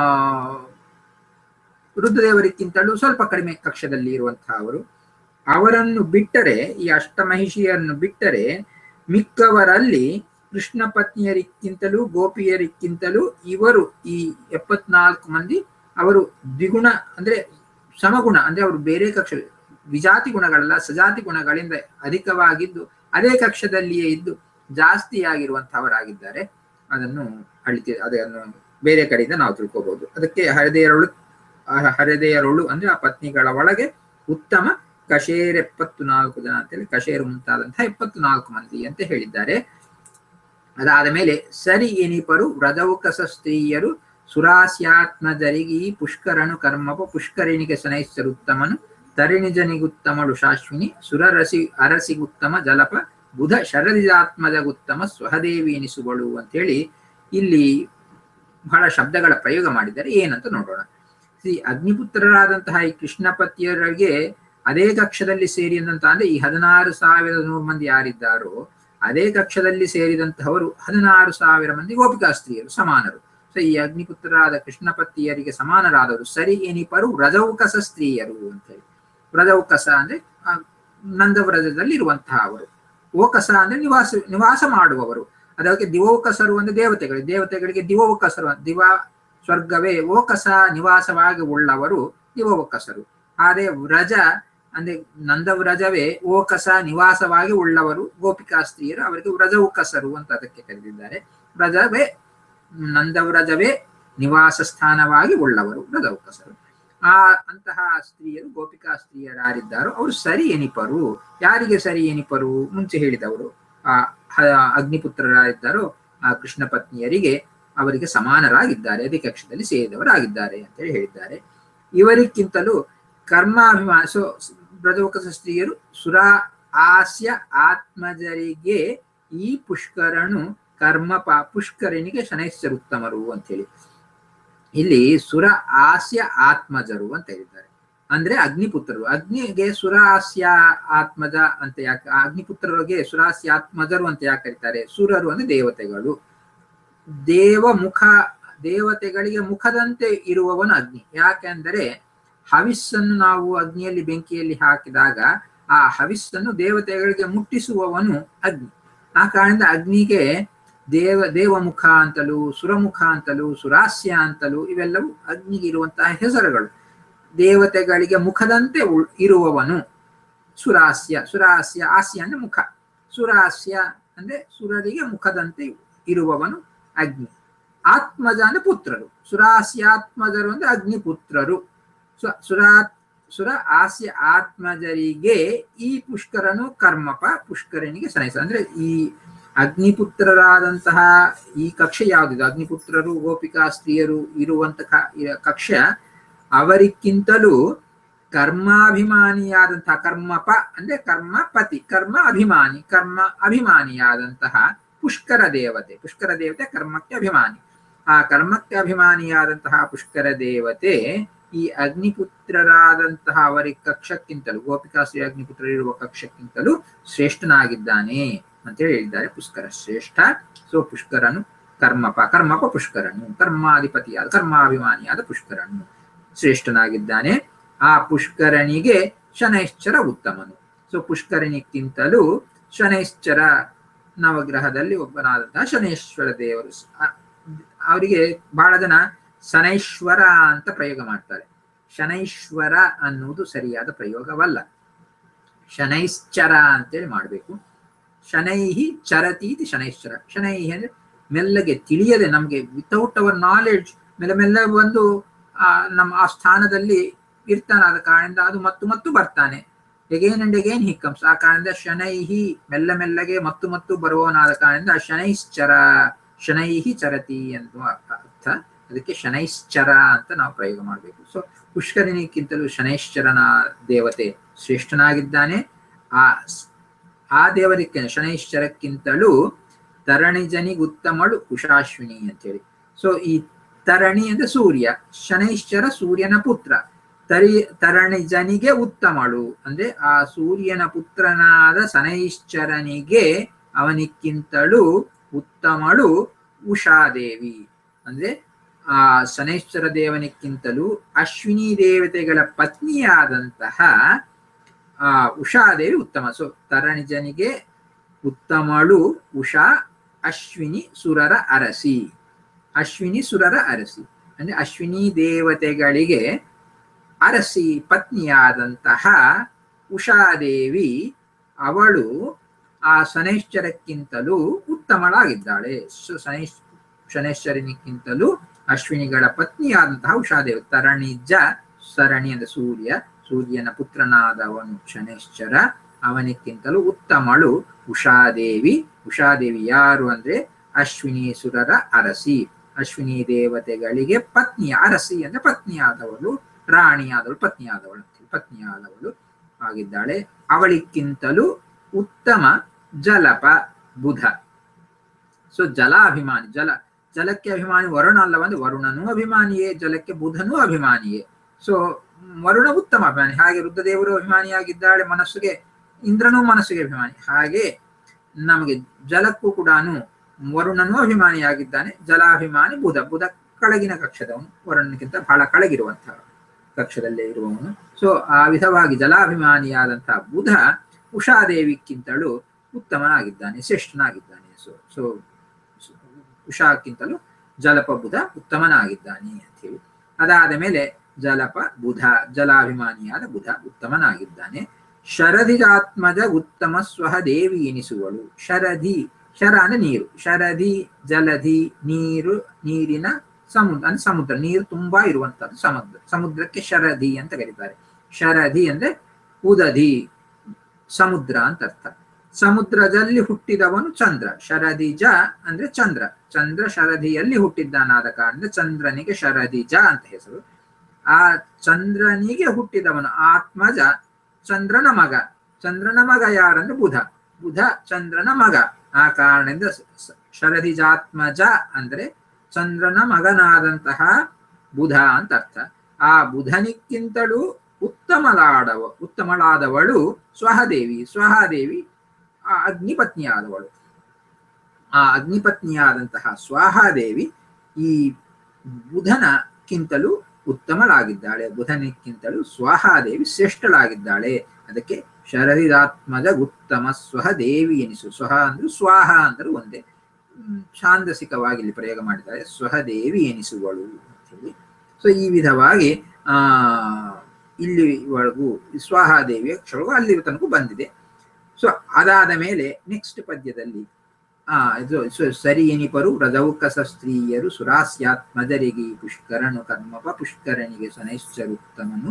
ರುದ್ರದೇವರಿಗಿಂತಲೂ ಸ್ವಲ್ಪ ಕಡಿಮೆ ಕಕ್ಷದಲ್ಲಿ ಇರುವಂತಹ ಅವರು ಅವರನ್ನು ಬಿಟ್ಟರೆ ಈ ಅಷ್ಟಮಹಿಷಿಯನ್ನು ಬಿಟ್ಟರೆ ಮಿಕ್ಕವರಲ್ಲಿ ಕೃಷ್ಣ ಪತ್ನಿಯರಿಗಿಂತಲೂ ಗೋಪಿಯರಿಗಿಂತಲೂ ಇವರು ಈ ಎಪ್ಪತ್ನಾಲ್ಕು ಮಂದಿ ಅವರು ದ್ವಿಗುಣ ಅಂದ್ರೆ ಸಮಗುಣ ಅಂದ್ರೆ ಅವರು ಬೇರೆ ಕಕ್ಷ ವಿಜಾತಿ ಗುಣಗಳಲ್ಲ ಸಜಾತಿ ಗುಣಗಳಿಂದ ಅಧಿಕವಾಗಿದ್ದು ಅದೇ ಕಕ್ಷದಲ್ಲಿಯೇ ಇದ್ದು ಜಾಸ್ತಿಯಾಗಿರುವಂತಹವರಾಗಿದ್ದಾರೆ ಅದನ್ನು ಅಳಿತಿ ಅದನ್ನು ಬೇರೆ ಕಡೆಯಿಂದ ನಾವು ತಿಳ್ಕೋಬಹುದು ಅದಕ್ಕೆ ಹರಿದೆಯರಳು ಹರಿದೆಯರಳು ಅಂದ್ರೆ ಆ ಪತ್ನಿಗಳ ಒಳಗೆ ಉತ್ತಮ ಕಶೇರ್ ಎಪ್ಪತ್ತು ನಾಲ್ಕು ಜನ ಅಂತೇಳಿ ಕಶೇರು ಮುಂತಾದಂತಹ ಎಪ್ಪತ್ತು ನಾಲ್ಕು ಮಂದಿ ಅಂತ ಹೇಳಿದ್ದಾರೆ ಅದಾದ ಮೇಲೆ ಸರಿ ಎನಿಪರು ವ್ರಜೌಕಸ ಸ್ತ್ರೀಯರು ಸುರಾಸ್ಯಾತ್ಮಜರಿಗಿ ಪುಷ್ಕರನು ಕರ್ಮಪ ಪುಷ್ಕರಿಣಿಗೆ ಸನೈಸರುತ್ತಮನು ತರಿಣಿಜನಿಗುತ್ತಮಳು ಶಾಶ್ವಿನಿ ಸುರರಸಿ ಅರಸಿಗುತ್ತಮ ಜಲಪ ಬುಧ ಶರದಿಜಾತ್ಮಜಗುತ್ತಮ ಸ್ವಹದೇವಿ ಎನಿಸುವಳು ಅಂತೇಳಿ ಇಲ್ಲಿ ಬಹಳ ಶಬ್ದಗಳ ಪ್ರಯೋಗ ಮಾಡಿದ್ದಾರೆ ಏನಂತ ನೋಡೋಣ ಶ್ರೀ ಅಗ್ನಿಪುತ್ರರಾದಂತಹ ಈ ಕೃಷ್ಣ ಪತಿಯರಿಗೆ ಅದೇ ಕಕ್ಷದಲ್ಲಿ ಸೇರಿದಂತಹ ಅಂದ್ರೆ ಈ ಹದಿನಾರು ಸಾವಿರದ ನೂರು ಮಂದಿ ಯಾರಿದ್ದಾರೋ ಅದೇ ಕಕ್ಷದಲ್ಲಿ ಸೇರಿದಂತಹವರು ಹದಿನಾರು ಸಾವಿರ ಮಂದಿ ಗೋಪಿಕಾ ಸ್ತ್ರೀಯರು ಸಮಾನರು ಸೊ ಈ ಅಗ್ನಿಪುತ್ರರಾದ ಕೃಷ್ಣ ಪತಿಯರಿಗೆ ಸಮಾನರಾದವರು ಸರಿ ಎನಿಪರು ವ್ರಜೌಕಸ ಸ್ತ್ರೀಯರು ಅಂತೇಳಿ ವ್ರಜೌಕಸ ಅಂದ್ರೆ ನಂದವ್ರಜದಲ್ಲಿ ಇರುವಂತಹ ಅವರು ಓಕಸ ಅಂದ್ರೆ ನಿವಾಸ ನಿವಾಸ ಮಾಡುವವರು ಅದಕ್ಕೆ ದಿವೋಕಸರು ಅಂದ್ರೆ ದೇವತೆಗಳು ದೇವತೆಗಳಿಗೆ ದಿವೋಕಸರು ದಿವ ಸ್ವರ್ಗವೇ ಓಕಸ ನಿವಾಸವಾಗಿ ಉಳ್ಳವರು ದಿವೋಕಸರು ಆದ್ರೆ ವ್ರಜ ಅಂದ್ರೆ ನಂದವ್ರಜವೇ ಓಕಸ ನಿವಾಸವಾಗಿ ಉಳ್ಳವರು ಗೋಪಿಕಾ ಸ್ತ್ರೀಯರು ಅವರಿಗೆ ವ್ರಜೌಕಸರು ಅಂತ ಅದಕ್ಕೆ ಕರೆದಿದ್ದಾರೆ ವ್ರಜವೇ ನಂದವ್ರಜವೇ ನಿವಾಸ ಸ್ಥಾನವಾಗಿ ಉಳ್ಳವರು ವ್ರಜೌಕಸರು ಆ ಅಂತಹ ಸ್ತ್ರೀಯರು ಗೋಪಿಕಾ ಸ್ತ್ರೀಯರಾರಿದ್ದಾರೋ ಅವರು ಸರಿ ಎನಿಪರು ಯಾರಿಗೆ ಸರಿ ಎನಿಪರು ಮುಂಚೆ ಹೇಳಿದವರು ಆ ಅಗ್ನಿಪುತ್ರರಾಗಿದ್ದಾರೋ ಆ ಕೃಷ್ಣ ಪತ್ನಿಯರಿಗೆ ಅವರಿಗೆ ಸಮಾನರಾಗಿದ್ದಾರೆ ಅದೇ ಕಕ್ಷದಲ್ಲಿ ಸೇರಿದವರಾಗಿದ್ದಾರೆ ಅಂತೇಳಿ ಹೇಳಿದ್ದಾರೆ ಇವರಿಗಿಂತಲೂ ಕರ್ಮಾಭಿಮಾನ ಸೊ ಬ್ರಜೋಕಸ ಸ್ತ್ರೀಯರು ಸುರ ಆಸ್ಯ ಆತ್ಮಜರಿಗೆ ಈ ಪುಷ್ಕರನು ಕರ್ಮ ಪಾ ಪುಷ್ಕರನಿಗೆ ಶನೈಶ್ಚರುತ್ತಮರು ಅಂತೇಳಿ ಇಲ್ಲಿ ಸುರ ಆಸ್ಯ ಆತ್ಮಜರು ಅಂತ ಹೇಳಿದ್ದಾರೆ ಅಂದ್ರೆ ಅಗ್ನಿಪುತ್ರರು ಅಗ್ನಿಗೆ ಸುರಾಸ್ಯ ಆತ್ಮಜ ಅಂತ ಯಾಕೆ ಅಗ್ನಿಪುತ್ರರಿಗೆ ಸುರಾಸ್ಯ ಆತ್ಮಜರು ಅಂತ ಯಾಕೆ ಕರೀತಾರೆ ಸುರರು ಅಂದ್ರೆ ದೇವತೆಗಳು ದೇವ ಮುಖ ದೇವತೆಗಳಿಗೆ ಮುಖದಂತೆ ಇರುವವನು ಅಗ್ನಿ ಯಾಕೆಂದರೆ ಹವಿಸ್ಸನ್ನು ನಾವು ಅಗ್ನಿಯಲ್ಲಿ ಬೆಂಕಿಯಲ್ಲಿ ಹಾಕಿದಾಗ ಆ ಹವಿಸ್ಸನ್ನು ದೇವತೆಗಳಿಗೆ ಮುಟ್ಟಿಸುವವನು ಅಗ್ನಿ ಆ ಕಾರಣದಿಂದ ಅಗ್ನಿಗೆ ದೇವ ದೇವಮುಖ ಅಂತಲೂ ಸುರಮುಖ ಅಂತಲೂ ಸುರಾಸ್ಯ ಅಂತಲೂ ಇವೆಲ್ಲವೂ ಅಗ್ನಿಗೆ ಇರುವಂತಹ ಹೆಸರುಗಳು ದೇವತೆಗಳಿಗೆ ಮುಖದಂತೆ ಉಳ್- ಇರುವವನು ಸುರಾಸ್ಯ ಸುರಾಸ್ಯ ಹಾಸ್ಯ ಅಂದ್ರೆ ಮುಖ ಸುರಾಸ್ಯ ಅಂದ್ರೆ ಸುರರಿಗೆ ಮುಖದಂತೆ ಇರುವವನು ಅಗ್ನಿ ಆತ್ಮಜ ಅಂದ್ರೆ ಪುತ್ರರು ಸುರಾಸ್ಯಾತ್ಮಜರು ಅಂದ್ರೆ ಅಗ್ನಿ ಪುತ್ರರು ಸು- ಸುರಾ ಸುರ ಹಾಸ್ಯ ಆತ್ಮಜರಿಗೆ ಈ ಪುಷ್ಕರನು ಕರ್ಮಪ ಪುಷ್ಕರನಿಗೆ ಸನೈಸ ಅಂದ್ರೆ ಈ ಅಗ್ನಿಪುತ್ರರಾದಂತಹ ಈ ಕಕ್ಷೆ ಯಾವುದಿದೆ ಅಗ್ನಿಪುತ್ರರು ಗೋಪಿಕಾ ಸ್ತ್ರೀಯರು ಇರುವಂತಹ ಇ- ಕಕ್ಷೆ ಅವರಿಗಿಂತಲೂ ಕರ್ಮಾಭಿಮಾನಿಯಾದಂತಹ ಕರ್ಮಪ ಅಂದ್ರೆ ಕರ್ಮ ಪತಿ ಕರ್ಮ ಅಭಿಮಾನಿ ಕರ್ಮ ಅಭಿಮಾನಿಯಾದಂತಹ ಪುಷ್ಕರ ದೇವತೆ ಪುಷ್ಕರ ದೇವತೆ ಕರ್ಮಕ್ಕೆ ಅಭಿಮಾನಿ ಆ ಕರ್ಮಕ್ಕೆ ಅಭಿಮಾನಿಯಾದಂತಹ ಪುಷ್ಕರ ದೇವತೆ ಈ ಅಗ್ನಿಪುತ್ರರಾದಂತಹ ಅವರ ಕಕ್ಷಕ್ಕಿಂತಲೂ ಗೋಪಿಕಾಶ್ರೀ ಅಗ್ನಿಪುತ್ರ ಇರುವ ಕಕ್ಷಕ್ಕಿಂತಲೂ ಶ್ರೇಷ್ಠನಾಗಿದ್ದಾನೆ ಅಂತೇಳಿ ಹೇಳಿದ್ದಾರೆ ಪುಷ್ಕರ ಶ್ರೇಷ್ಠ ಸೊ ಪುಷ್ಕರನು ಕರ್ಮಪ ಕರ್ಮಪ ಪುಷ್ಕರನು ಕರ್ಮಾಧಿಪತಿಯಾದ ಕರ್ಮಾಭಿಮಾನಿಯಾದ ಪುಷ್ಕರನು ಶ್ರೇಷ್ಠನಾಗಿದ್ದಾನೆ ಆ ಪುಷ್ಕರನಿಗೆ ಶನೈಶ್ಚರ ಉತ್ತಮನು ಸೊ ಪುಷ್ಕರನಿಗಿಂತಲೂ ಶನೈಶ್ಚರ ನವಗ್ರಹದಲ್ಲಿ ಒಬ್ಬನಾದಂತಹ ಶನೇಶ್ವರ ದೇವರು ಸ- ಆ- ಅವರಿಗೆ ಬಹಳ ಜನ ಶನೈಶ್ವರ ಅಂತ ಪ್ರಯೋಗ ಮಾಡ್ತಾರೆ ಶನೈಶ್ವರ ಅನ್ನುವುದು ಸರಿಯಾದ ಪ್ರಯೋಗವಲ್ಲ ಶನೈಶ್ಚರ ಅಂತೇಳಿ ಮಾಡಬೇಕು ಶನೈಹಿ ಚರತಿ ಇತಿ ಶನೈಶ್ಚರ ಶನೈಹಿ ಅಂದ್ರೆ ಮೆಲ್ಲಗೆ ತಿಳಿಯದೆ ನಮಗೆ ವಿತೌಟ್ ಅವರ್ ನಾಲೆಡ್ಜ್ ಮೆಲ್ಲ ಮೆಲ್ಲ ಬಂದು ಆ ನಮ್ಮ ಆ ಸ್ಥಾನದಲ್ಲಿ ಇರ್ತಾನಾದ ಕಾರಣದಿಂದ ಅದು ಮತ್ತು ಮತ್ತು ಬರ್ತಾನೆ again and again he comes ಆ ಕಾರಣದಿಂದ ಶನೈಹಿ ಮೆಲ್ಲ ಮೆಲ್ಲಗೆ ಮತ್ತು ಮತ್ತು ಬರುವವನಾದ ಕಾರಣದಿಂದ ಶನೈಶ್ಚರ ಶನೈಹಿ ಚರತಿ ಎನ್ನುವ ಅರ್ಥ ಅದಕ್ಕೆ ಶನೈಶ್ಚರ ಅಂತ ನಾವು ಪ್ರಯೋಗ ಮಾಡಬೇಕು ಸೊ ಪುಷ್ಕರನಿಗಿಂತಲೂ ಶನೈಶ್ಚರನ ದೇವತೆ ಶ್ರೇಷ್ಠನಾಗಿದ್ದಾನೆ ಆ ಸ್- ಆ ದೇವರಿಗೆ ಶನೈಶ್ಚರಕ್ಕಿಂತಲೂ ತರಣಿಜನಿಗೆ ಉತ್ತಮಳು ಉಷಾಶ್ವಿನಿ ಅಂತೇಳಿ ಸೊ ಈ ತರಣಿ ಅಂದ್ರೆ ಸೂರ್ಯ ಶನೈಶ್ಚರ ಸೂರ್ಯನ ಪುತ್ರ ತರಿ ತರಣಿಜನಿಗೆ ಉತ್ತಮಳು ಅಂದ್ರೆ ಆ ಸೂರ್ಯನ ಪುತ್ರನಾದ ಶನೈಶ್ಚರನಿಗೆ ಅವನಿಕ್ಕಿಂತಲೂ ಉತ್ತಮಳು ಉಷಾದೇವಿ ಅಂದ್ರೆ ಆ ಶನೈಶ್ವರ ದೇವನಿಕ್ಕಿಂತಲೂ ಅಶ್ವಿನಿ ದೇವತೆಗಳ ಪತ್ನಿಯಾದಂತಹ ಆ ಉಷಾದೇವಿ ಉತ್ತಮ ಸೊ ತರಣಿಜನಿಗೆ ಉತ್ತಮಳು ಉಷಾ ಅಶ್ವಿನಿ ಸುರರ ಅರಸಿ ಅಶ್ವಿನಿ ಸುರರ ಅರಸಿ ಅಂದ್ರೆ ಅಶ್ವಿನಿ ದೇವತೆಗಳಿಗೆ ಅರಸಿ ಪತ್ನಿಯಾದಂತಹ ಉಷಾದೇವಿ ಅವಳು ಆ ಶನೈಶ್ಚರಕ್ಕಿಂತಲೂ ಉತ್ತಮಳಾಗಿದ್ದಾಳೆ ಸೊ ಶನೈಶ್ ಶನೈಶ್ಚರನಿಗಿಂತಲೂ ಅಶ್ವಿನಿಗಳ ಪತ್ನಿಯಾದಂತಹ ಉಷಾದೇವಿ ತರಣಿಜ ಸರಣಿ ಅಂದ್ರೆ ಸೂರ್ಯ ಸೂರ್ಯನ ಪುತ್ರನಾದವನು ಶನೈಶ್ಚರ ಅವನಿಕ್ಕಿಂತಲೂ ಉತ್ತಮಳು ಉಷಾದೇವಿ ಉಷಾದೇವಿ ಯಾರು ಅಂದ್ರೆ ಅಶ್ವಿನಿ ಸುರರ ಅರಸಿ ಅಶ್ವಿನಿ ದೇವತೆಗಳಿಗೆ ಪತ್ನಿ ಅರಸಿ ಅಂದ್ರೆ ಪತ್ನಿಯಾದವಳು ರಾಣಿಯಾದವಳು ಪತ್ನಿಯಾದವಳು ಅಂತೀವಿ. ಪತ್ನಿಯಾದವಳು ಆಗಿದ್ದಾಳೆ ಅವಳಿಕ್ಕಿಂತಲೂ ಉತ್ತಮ ಜಲಪ ಬುಧ ಸೊ ಜಲಾಭಿಮಾನಿ ಜಲ ಜಲಕ್ಕೆ ಅಭಿಮಾನಿ ವರುಣ ಅಲ್ಲವಂದ್ರೆ ವರುಣನೂ ಅಭಿಮಾನಿಯೇ ಜಲಕ್ಕೆ ಬುಧನೂ ಅಭಿಮಾನಿಯೇ ಸೊ ವರುಣ ಉತ್ತಮ ಅಭಿಮಾನಿ ಹಾಗೆ ರುದ್ರದೇವರು ಅಭಿಮಾನಿಯಾಗಿದ್ದಾಳೆ ಮನಸ್ಸಿಗೆ ಇಂದ್ರನೂ ಮನಸ್ಸಿಗೆ ಅಭಿಮಾನಿ ಹಾಗೆ ನಮಗೆ ಜಲಕ್ಕೂ ಕೂಡ ವರುಣನೂ ಅಭಿಮಾನಿಯಾಗಿದ್ದಾನೆ ಜಲಾಭಿಮಾನಿ ಬುಧ ಬುಧ ಕೆಳಗಿನ ಕಕ್ಷದವನು ವರುಣನಿಗಿಂತ ಬಹಳ ಕೆಳಗಿರುವಂತಹ ಕಕ್ಷದಲ್ಲೇ ಇರುವವನು ಸೊ ಆ ವಿಧವಾಗಿ ಜಲಾಭಿಮಾನಿಯಾದಂತಹ ಬುಧ ಉಷಾದೇವಿಕ್ಕಿಂತಲೂ ಉತ್ತಮನಾಗಿದ್ದಾನೆ ಶ್ರೇಷ್ಠನಾಗಿದ್ದಾನೆ ಸೊ ಸೊ ಉಷಾಕ್ಕಿಂತಲೂ ಜಲಪ ಬುಧ ಉತ್ತಮನಾಗಿದ್ದಾನೆ ಅಂತ ಹೇಳಿ ಅದಾದ ಮೇಲೆ ಜಲಪ ಬುಧ ಜಲಾಭಿಮಾನಿಯಾದ ಬುಧ ಉತ್ತಮನಾಗಿದ್ದಾನೆ ಶರಧಿಜಾತ್ಮಜ ಉತ್ತಮ ಸ್ವಹ ದೇವಿ ಎನಿಸುವಳು ಶರಧಿ ಶರ ಅಂದ್ರೆ ನೀರು ಶರಧಿ ಜಲಧಿ ನೀರು ನೀರಿನ ಸಮುದ್ರ ಅಂದ್ರೆ ಸಮುದ್ರ ನೀರು ತುಂಬಾ ಇರುವಂತದ್ದು ಸಮುದ್ರ ಸಮುದ್ರಕ್ಕೆ ಶರಧಿ ಅಂತ ಕರೀತಾರೆ ಶರಧಿ ಅಂದ್ರೆ ಉದಧಿ ಸಮುದ್ರ ಅಂತ ಅರ್ಥ ಸಮುದ್ರದಲ್ಲಿ ಹುಟ್ಟಿದವನು ಚಂದ್ರ ಶರದಿಜ ಅಂದ್ರೆ ಚಂದ್ರ ಚಂದ್ರ ಶರದಿಯಲ್ಲಿ ಹುಟ್ಟಿದ್ದಾನಾದ ಕಾರಣ ಚಂದ್ರನಿಗೆ ಶರದಿಜ ಅಂತ ಹೆಸರು ಆ ಚಂದ್ರನಿಗೆ ಹುಟ್ಟಿದವನು ಆತ್ಮಜ ಚಂದ್ರನ ಮಗ ಚಂದ್ರನ ಮಗ ಯಾರಂದ್ರೆ ಬುಧ ಬುಧ ಚಂದ್ರನ ಮಗ ಆ ಕಾರಣದಿಂದ ಸ- ಸ- ಶರದಿಜಾತ್ಮಜ ಅಂದ್ರೆ ಚಂದ್ರನ ಮಗನಾದಂತಹ ಬುಧ ಅಂತ ಅರ್ಥ ಆ ಬುಧನಿಕ್ಕಿಂತಲೂ ಉತ್ತಮಳಾದವ ಉತ್ತಮಳಾದವಳು ಸ್ವಹದೇವಿ ಸ್ವಹಾದೇವಿ ಆ ಅಗ್ನಿಪತ್ನಿಯಾದವಳು ಆ ಅಗ್ನಿಪತ್ನಿಯಾದಂತಹ ಸ್ವಾಹಾದೇವಿ ಈ ಬುಧನಕ್ಕಿಂತಲೂ ಉತ್ತಮಳಾಗಿದ್ದಾಳೆ ಬುಧನಿಕ್ಕಿಂತಲೂ ಸ್ವಾಹಾದೇವಿ ಶ್ರೇಷ್ಠಳಾಗಿದ್ದಾಳೆ ಅದಕ್ಕೆ ಶರದಿರಾತ್ಮಜ ಉತ್ತಮ ಸ್ವಹ ದೇವಿ ಎನಿಸು ಸ್ವಹ ಅಂದ್ರೆ ಸ್ವಾಹ ಅಂದ್ರೆ ಒಂದೇ ಹ್ಮ್, ಛಾಂದಸಿಕವಾಗಿ ಇಲ್ಲಿ ಪ್ರಯೋಗ ಮಾಡಿದ್ದಾರೆ ಸ್ವಹ ದೇವಿ ಎನಿಸುವಳು ಅಂತ ಹೇಳಿ ಸೊ ಈ ವಿಧವಾಗಿ ಆ ಇಲ್ಲಿವರೆಗೂ ಸ್ವಾಹಾದೇವಿಯ ಅಕ್ಷರವು ಅಲ್ಲಿ ತನಕ ಬಂದಿದೆ ಸೊ ಅದಾದ ಮೇಲೆ ನೆಕ್ಸ್ಟ್ ಪದ್ಯದಲ್ಲಿ ಆ ಇದು ಸ- ಸರಿ ಎನಿಪರು ರಜೌಕಸ ಸ್ತ್ರೀಯರು ಸುರಾಸ್ಯಾತ್ಮಜರಿಗೆ ಪುಷ್ಕರನು ಕರ್ಮಪ ಪುಷ್ಕರನಿಗೆ ಸನೈಶ್ಚರುತ್ತಮನು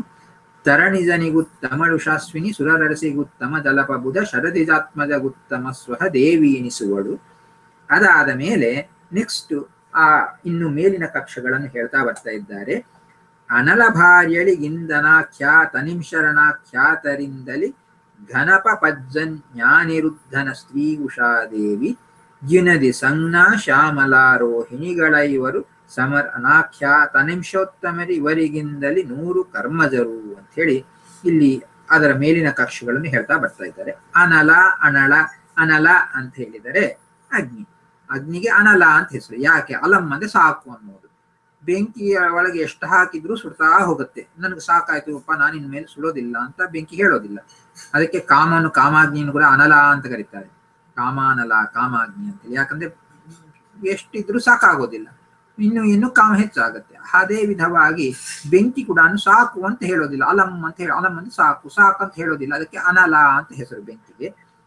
ತರಣಿಜನಿಗುತ್ತಮಳುಷಾಸ್ವಿನಿ ಸುರರಸಿಗುತ್ತಮ ಜಲಪ ಬುಧ ಶರದಿಜಾತ್ಮಜಗುತ್ತಮ ಸ್ವಹ ದೇವಿ ಎನಿಸುವಳು ಅದಾದ ಮೇಲೆ ನೆಕ್ಸ್ಟ್ ಆ ಇನ್ನು ಮೇಲಿನ ಕಕ್ಷಗಳನ್ನು ಹೇಳ್ತಾ ಬರ್ತಾ ಇದ್ದಾರೆ ಅನಲ ಭಾರ್ಯಳಿಗಿಂದನ ಖ್ಯಾತ ನಿಂಶರಣ ಖ್ಯಾತರಿಂದಲಿ ಘನಪ ಪಜ್ಜನ್ ಜ್ಞಾನಿರುದ್ಧನ ಸ್ತ್ರೀ ಉಷಾದೇವಿ ಜಿನದಿ ಸಂಜ್ಞಾ ಶ್ಯಾಮಲಾರೋಹಿಣಿಗಳ ಇವರು ಸಮರ್ ಅನಾಖ್ಯಾತ ನಿಮಿಷೋತ್ತಮರಿ ಇವರಿಗಿಂದಲಿ ನೂರು ಕರ್ಮಜರು ಅಂತ ಹೇಳಿ ಇಲ್ಲಿ ಅದರ ಮೇಲಿನ ಕಕ್ಷೆಗಳನ್ನು ಹೇಳ್ತಾ ಬರ್ತಾ ಇದ್ದಾರೆ ಅನಲ ಅನಳ ಅನಲ ಅಂತ ಹೇಳಿದರೆ ಅಗ್ನಿ ಅಗ್ನಿಗೆ ಅನಲ ಅಂತ ಹೆಸರು ಯಾಕೆ ಅಲಂ ಅಂದ್ರೆ ಸಾಕು ಅನ್ನೋದು ಬೆಂಕಿಯ ಒಳಗೆ ಎಷ್ಟು ಹಾಕಿದ್ರೂ ಸುಡ್ತಾ ಹೋಗುತ್ತೆ ನನಗೆ ಸಾಕಾಯ್ತು ಅಪ್ಪ ನಾನು ಇನ್ಮೇಲೆ ಸುಡೋದಿಲ್ಲ ಅಂತ ಬೆಂಕಿ ಹೇಳೋದಿಲ್ಲ ಅದಕ್ಕೆ ಕಾಮನು ಕಾಮಾಗ್ನಿಯನ್ನು ಕೂಡ ಅನಲ ಅಂತ ಕರೀತಾರೆ ಕಾಮಾನಲ ಕಾಮಾಗ್ನಿ ಅಂತೇಳಿ ಯಾಕಂದ್ರೆ ಎಷ್ಟಿದ್ರೂ ಸಾಕಾಗೋದಿಲ್ಲ ಇನ್ನು ಇನ್ನು ಕಾಮ ಹೆಚ್ಚಾಗತ್ತೆ ಅದೇ ವಿಧವಾಗಿ ಬೆಂಕಿ ಕೂಡ ಸಾಕು ಅಂತ ಹೇಳೋದಿಲ್ಲ ಅಲಂ ಅಂತ ಹೇಳಿ ಅಲಂ ಅಂದ್ರೆ ಸಾಕು ಸಾಕು ಅಂತ ಹೇಳೋದಿಲ್ಲ ಅದಕ್ಕೆ ಅನಲ ಅಂತ ಹೆಸರು ಬೆಂಕಿಗೆ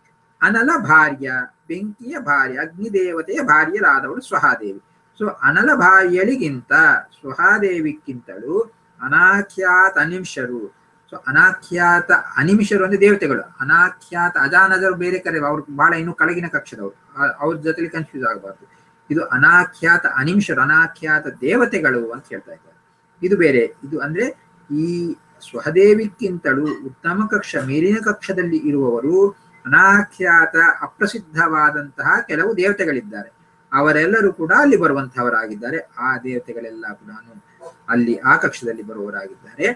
ಅನಲ ಭಾರ್ಯ ಬೆಂಕಿಯ ಭಾರ್ಯ ಅಗ್ನಿದೇವತೆಯ ಭಾರ್ಯರಾದವಳು ಸ್ವಹಾದೇವಿ ಸೊ ಅನಲ ಭಾರ್ಯಳಿಗಿಂತ ಸ್ವಹಾದೇವಿಕ್ಕಿಂತಲೂ ಅನಾಖ್ಯಾತ ಅನಿಮಿಷರು ಸೊ ಅನಾಖ್ಯಾತ ಅನಿಮಿಷರು ಅಂದ್ರೆ ದೇವತೆಗಳು ಅನಾಖ್ಯಾತ ಅಜಾನದರು ಬೇರೆ ಕರೆ ಅವ್ರು ಬಹಳ ಇನ್ನು ಕೆಳಗಿನ ಕಕ್ಷದವರು ಆ- ಅವ್ರ ಜೊತೆಲಿ ಕನ್ಫ್ಯೂಸ್ ಆಗಬಾರ್ದು ಇದು ಅನಾಖ್ಯಾತ ಅನಿಮಿಷರು ಅನಾಖ್ಯಾತ ದೇವತೆಗಳು ಅಂತ ಹೇಳ್ತಾ ಇದ್ದಾರೆ ಇದು ಬೇರೆ ಇದು ಅಂದ್ರೆ ಈ ಸ್ವಹದೇವಿಕ್ಕಿಂತಲೂ ಉತ್ತಮ ಕಕ್ಷ ಮೇಲಿನ ಕಕ್ಷದಲ್ಲಿ ಇರುವವರು ಅನಾಖ್ಯಾತ ಅಪ್ರಸಿದ್ಧವಾದಂತಹ ಕೆಲವು ದೇವತೆಗಳಿದ್ದಾರೆ ಅವರೆಲ್ಲರೂ ಕೂಡ ಅಲ್ಲಿ ಬರುವಂತಹವರಾಗಿದ್ದಾರೆ ಆ ದೇವತೆಗಳೆಲ್ಲ ಕೂಡ ಅಲ್ಲಿ ಆ ಕಕ್ಷದಲ್ಲಿ ಬರುವವರಾಗಿದ್ದಾರೆ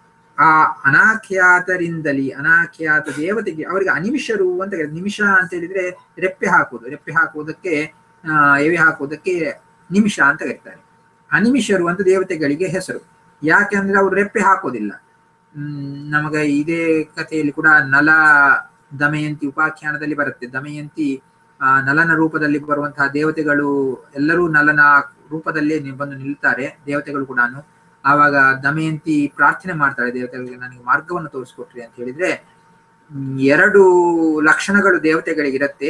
ಆ ಅನಾಖ್ಯಾತರಿಂದಲಿ ಅನಾಖ್ಯಾತ ದೇವತೆಗೆ ಅವರಿಗೆ ಅನಿಮಿಷರು ಅಂತ ಕರೀತಾರೆ. ನಿಮಿಷ ಅಂತ ಹೇಳಿದ್ರೆ ರೆಪ್ಪೆ ಹಾಕುವುದು ರೆಪ್ಪೆ ಹಾಕುವುದಕ್ಕೆ ಆ ಎವೆ ಹಾಕುವುದಕ್ಕೆ ನಿಮಿಷ ಅಂತ ಕರೀತಾರೆ ಅನಿಮಿಷರು ಅಂತ ದೇವತೆಗಳಿಗೆ ಹೆಸರು ಯಾಕೆಂದ್ರೆ ಅವರು ರೆಪ್ಪೆ ಹಾಕೋದಿಲ್ಲ ಹ್ಮ್ ನಮಗೆ ಇದೇ ಕಥೆಯಲ್ಲಿ ಕೂಡ ನಲ ದಮಯಂತಿ ಉಪಾಖ್ಯಾನದಲ್ಲಿ ಬರುತ್ತೆ ದಮಯಂತಿ ಆ ನಲನ ರೂಪದಲ್ಲಿ ಬರುವಂತಹ ದೇವತೆಗಳು ಎಲ್ಲರೂ ನಲನ ರೂಪದಲ್ಲೇ ನಿ- ಬಂದು ನಿಲ್ತಾರೆ ದೇವತೆಗಳು ಕೂಡ ಆವಾಗ ದಮಯಂತಿ ಪ್ರಾರ್ಥನೆ ಮಾಡ್ತಾಳೆ ದೇವತೆಗಳಿಗೆ ನನಗೆ ಮಾರ್ಗವನ್ನು ತೋರಿಸ್ಕೊಟ್ರಿ ಅಂತ ಹೇಳಿದ್ರೆ ಹ್ಮ್, ಎರಡು ಲಕ್ಷಣಗಳು ದೇವತೆಗಳಿಗಿರತ್ತೆ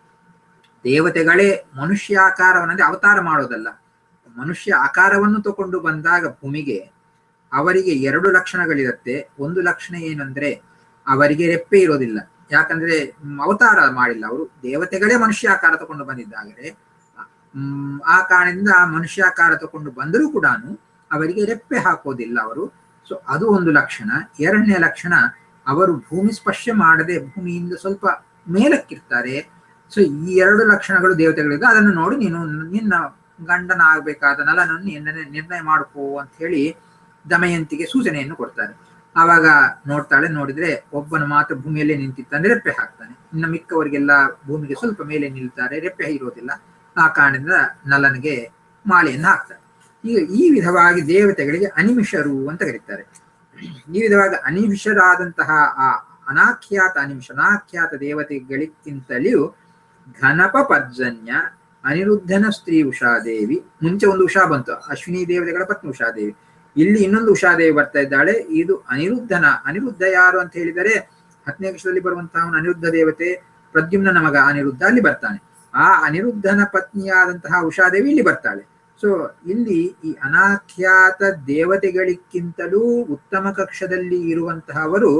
ದೇವತೆಗಳೇ ಮನುಷ್ಯ ಆಕಾರವನ್ನಂದ್ರೆ ಅವತಾರ ಮಾಡೋದಲ್ಲ ಮನುಷ್ಯ ಆಕಾರವನ್ನು ತಗೊಂಡು ಬಂದಾಗ ಭೂಮಿಗೆ ಅವರಿಗೆ ಎರಡು ಲಕ್ಷಣಗಳಿರುತ್ತೆ ಒಂದು ಲಕ್ಷಣ ಏನಂದ್ರೆ ಅವರಿಗೆ ರೆಪ್ಪೆ ಇರೋದಿಲ್ಲ ಯಾಕಂದ್ರೆ ಮ್, ಅವತಾರ ಮಾಡಿಲ್ಲ ಅವರು ದೇವತೆಗಳೇ ಮನುಷ್ಯ ಆಕಾರ ತಗೊಂಡು ಬಂದಿದ್ದಾಗರೆ ಹ್ಮ್, ಆ ಕಾರಣದಿಂದ ಮನುಷ್ಯಾಕಾರ ತಗೊಂಡು ಬಂದರೂ ಕೂಡ ಅವರಿಗೆ ರೆಪ್ಪೆ ಹಾಕೋದಿಲ್ಲ ಅವರು ಸೊ ಅದು ಒಂದು ಲಕ್ಷಣ ಎರಡನೇ ಲಕ್ಷಣ ಅವರು ಭೂಮಿ ಸ್ಪರ್ಶ ಮಾಡದೆ ಭೂಮಿಯಿಂದ ಸ್ವಲ್ಪ ಮೇಲಕ್ಕಿರ್ತಾರೆ ಸೊ ಈ ಎರಡು ಲಕ್ಷಣಗಳು ದೇವತೆಗಳಿದೆ ಅದನ್ನು ನೋಡಿ ನೀನು ನಿನ್ನ ಗಂಡನ ಆಗ್ಬೇಕಾದ ನಲನನ್ನು ನಿನ್ನೆ ನಿರ್ಣಯ ಮಾಡ್ಕೋ ಅಂತ ಹೇಳಿ ದಮಯಂತಿಗೆ ಸೂಚನೆಯನ್ನು ಕೊಡ್ತಾರೆ ಆವಾಗ ನೋಡ್ತಾಳೆ ನೋಡಿದ್ರೆ ಒಬ್ಬನು ಮಾತ್ರ ಭೂಮಿಯಲ್ಲೇ ನಿಂತಿತ್ತಾನೆ ರೆಪ್ಪೆ ಹಾಕ್ತಾನೆ ಇನ್ನು ಮಿಕ್ಕವರಿಗೆಲ್ಲ ಭೂಮಿಗೆ ಸ್ವಲ್ಪ ಮೇಲೆ ನಿಲ್ತಾರೆ ರೆಪ್ಪೆ ಇರೋದಿಲ್ಲ ಆ ಕಾರಣದಿಂದ ನಲನಿಗೆ ಮಾಲೆಯನ್ನು ಹಾಕ್ತಾರೆ ಈಗ ಈ ವಿಧವಾಗಿ ದೇವತೆಗಳಿಗೆ ಅನಿಮಿಷರು ಅಂತ ಕರೀತಾರೆ ಈ ವಿಧವಾಗಿ ಅನಿಮಿಷರಾದಂತಹ ಆ ಅನಾಖ್ಯಾತ ಅನಿಮಿಷ ಅನಾಖ್ಯಾತ ದೇವತೆಗಳಿಗಿಂತಲೂ ಘನಪ ಪರ್ಜನ್ಯ ಅನಿರುದ್ಧನ ಸ್ತ್ರೀ ಉಷಾದೇವಿ ಮುಂಚೆ ಒಂದು ಉಷಾ ಬಂತು ಅಶ್ವಿನಿ ದೇವತೆಗಳ ಪತ್ನಿ ಉಷಾದೇವಿ ಇಲ್ಲಿ ಇನ್ನೊಂದು ಉಷಾದೇವಿ ಬರ್ತಾ ಇದ್ದಾಳೆ ಇದು ಅನಿರುದ್ಧನ ಅನಿರುದ್ಧ ಯಾರು ಅಂತ ಹೇಳಿದರೆ ಹತ್ತನೇ ಕಕ್ಷದಲ್ಲಿ ಬರುವಂತಹ ಅವನು ಅನಿರುದ್ಧ ದೇವತೆ ಪ್ರದ್ಯುಮ್ನ ಮಗ ಅನಿರುದ್ಧ ಅಲ್ಲಿ ಬರ್ತಾನೆ ಆ ಅನಿರುದ್ಧನ ಪತ್ನಿಯಾದಂತಹ ಉಷಾದೇವಿ ಇಲ್ಲಿ ಬರ್ತಾಳೆ ಸೊ ಇಲ್ಲಿ ಈ ಅನಾಖ್ಯಾತ ದೇವತೆಗಳಿಗಿಂತಲೂ ಉತ್ತಮ ಕಕ್ಷದಲ್ಲಿ ಇರುವಂತಹವರು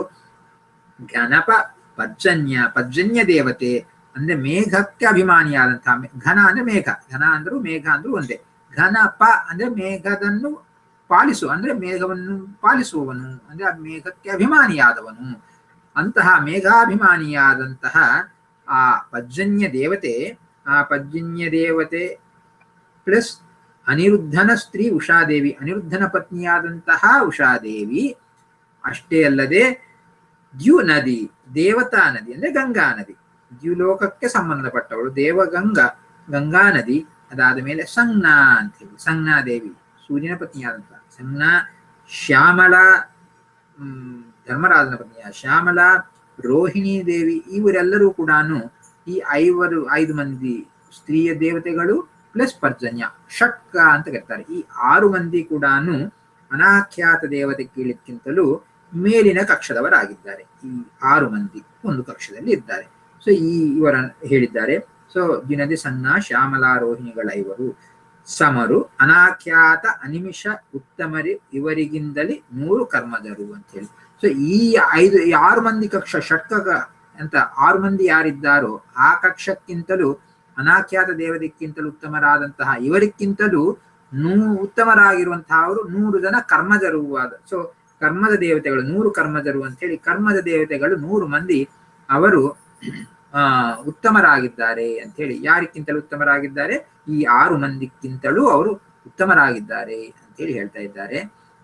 ಘನಪ ಪರ್ಜನ್ಯ ಪರ್ಜನ್ಯ ದೇವತೆ ಅಂದ್ರೆ ಮೇಘಕ್ಕೆ ಅಭಿಮಾನಿಯಾದಂತಹ ಮೇ- ಘನ ಅಂದ್ರೆ ಮೇಘ ಘನ ಅಂದ್ರು ಮೇಘ ಅಂದ್ರು ಒಂದೇ ಘನಪ ಅಂದ್ರೆ ಮೇಘದನ್ನು ಪಾಲಿಸುವ ಅಂದ್ರೆ ಮೇಘವನ್ನು ಪಾಲಿಸುವವನು ಅಂದ್ರೆ ಆ ಮೇಘಕ್ಕೆ ಅಭಿಮಾನಿಯಾದವನು ಅಂತಹ ಮೇಘಾಭಿಮಾನಿಯಾದಂತಹ ಆ ಪರ್ಜನ್ಯ ದೇವತೆ ಆ ಪರ್ಜನ್ಯ ದೇವತೆ ಪ್ಲಸ್ ಅನಿರುದ್ಧನ ಸ್ತ್ರೀ ಉಷಾದೇವಿ ಅನಿರುದ್ಧನ ಪತ್ನಿಯಾದಂತಹ ಉಷಾದೇವಿ ಅಷ್ಟೇ ಅಲ್ಲದೆ ದ್ಯು ನದಿ ದೇವತಾ ನದಿ ಅಂದ್ರೆ ಗಂಗಾ ನದಿ ದ್ಯುಲೋಕಕ್ಕೆ ಸಂಬಂಧಪಟ್ಟವಳು ದೇವಗಂಗಾ ಗಂಗಾ ನದಿ ಅದಾದ ಮೇಲೆ ಸಂಜ್ಞಾ ಅಂತ ಹೇಳಿ ಸಂಜ್ಞಾ ದೇವಿ ಸೂರ್ಯನ ಪತ್ನಿಯಾದಂತಹ ಸಂಜ್ಞಾ ಶ್ಯಾಮಳ ಹ್ಮ್ ಧರ್ಮರಾಜನ ಪತ್ನಿಯ ಶ್ಯಾಮಲ ರೋಹಿಣಿ ದೇವಿ ಇವರೆಲ್ಲರೂ ಕೂಡ ಈ ಐವರು ಐದು ಮಂದಿ ಸ್ತ್ರೀಯ ದೇವತೆಗಳು ಪ್ಲಸ್ ಪರ್ಜನ್ಯ ಷಟ್ಕ ಅಂತ ಕರೀತಾರೆ ಈ ಆರು ಮಂದಿ ಕೂಡ ಅನಾಖ್ಯಾತ ದೇವತೆ ಕೀಳಿಕ್ಕಿಂತಲೂ ಮೇಲಿನ ಕಕ್ಷದವರಾಗಿದ್ದಾರೆ ಈ ಆರು ಮಂದಿ ಒಂದು ಕಕ್ಷದಲ್ಲಿ ಇದ್ದಾರೆ ಸೊ ಈ ಇವರ ಹೇಳಿದ್ದಾರೆ ಸೊ ದಿನದಿ ಸಣ್ಣ ಶ್ಯಾಮಲಾರೋಹಿಣಿಗಳ ಇವರು ಸಮರು ಅನಾಖ್ಯಾತ ಅನಿಮಿಷ ಉತ್ತಮರಿ ಇವರಿಗಿಂದಲೇ ನೂರು ಕರ್ಮಜರು ಅಂತ ಹೇಳಿ ಸೊ ಈ ಐದು ಈ ಆರು ಮಂದಿ ಕಕ್ಷ ಷಟ್ಕ ಅಂತ ಆರು ಮಂದಿ ಯಾರಿದ್ದಾರೋ ಆ ಕಕ್ಷಕ್ಕಿಂತಲೂ ಅನಾಖ್ಯಾತ ದೇವತೆಕ್ಕಿಂತಲೂ ಉತ್ತಮರಾದಂತಹ ಇವರಿಕ್ಕಿಂತಲೂ ನೂ ಉತ್ತಮರಾಗಿರುವಂತಹ ಅವರು ನೂರು ಜನ ಕರ್ಮಜರು ಆದ ಸೊ ಕರ್ಮದ ದೇವತೆಗಳು ನೂರು ಕರ್ಮಜರು ಅಂತ ಹೇಳಿ ಕರ್ಮದ ದೇವತೆಗಳು ನೂರು ಮಂದಿ ಅವರು ಆ ಉತ್ತಮರಾಗಿದ್ದಾರೆ ಅಂತ ಹೇಳಿ ಯಾರಿಕ್ಕಿಂತಲೂ ಉತ್ತಮರಾಗಿದ್ದಾರೆ ಈ ಆರು ಮಂದಿಕ್ಕಿಂತಲೂ ಅವರು ಉತ್ತಮರಾಗಿದ್ದಾರೆ ಅಂತ ಹೇಳಿ ಹೇಳ್ತಾ ಇದ್ದಾರೆ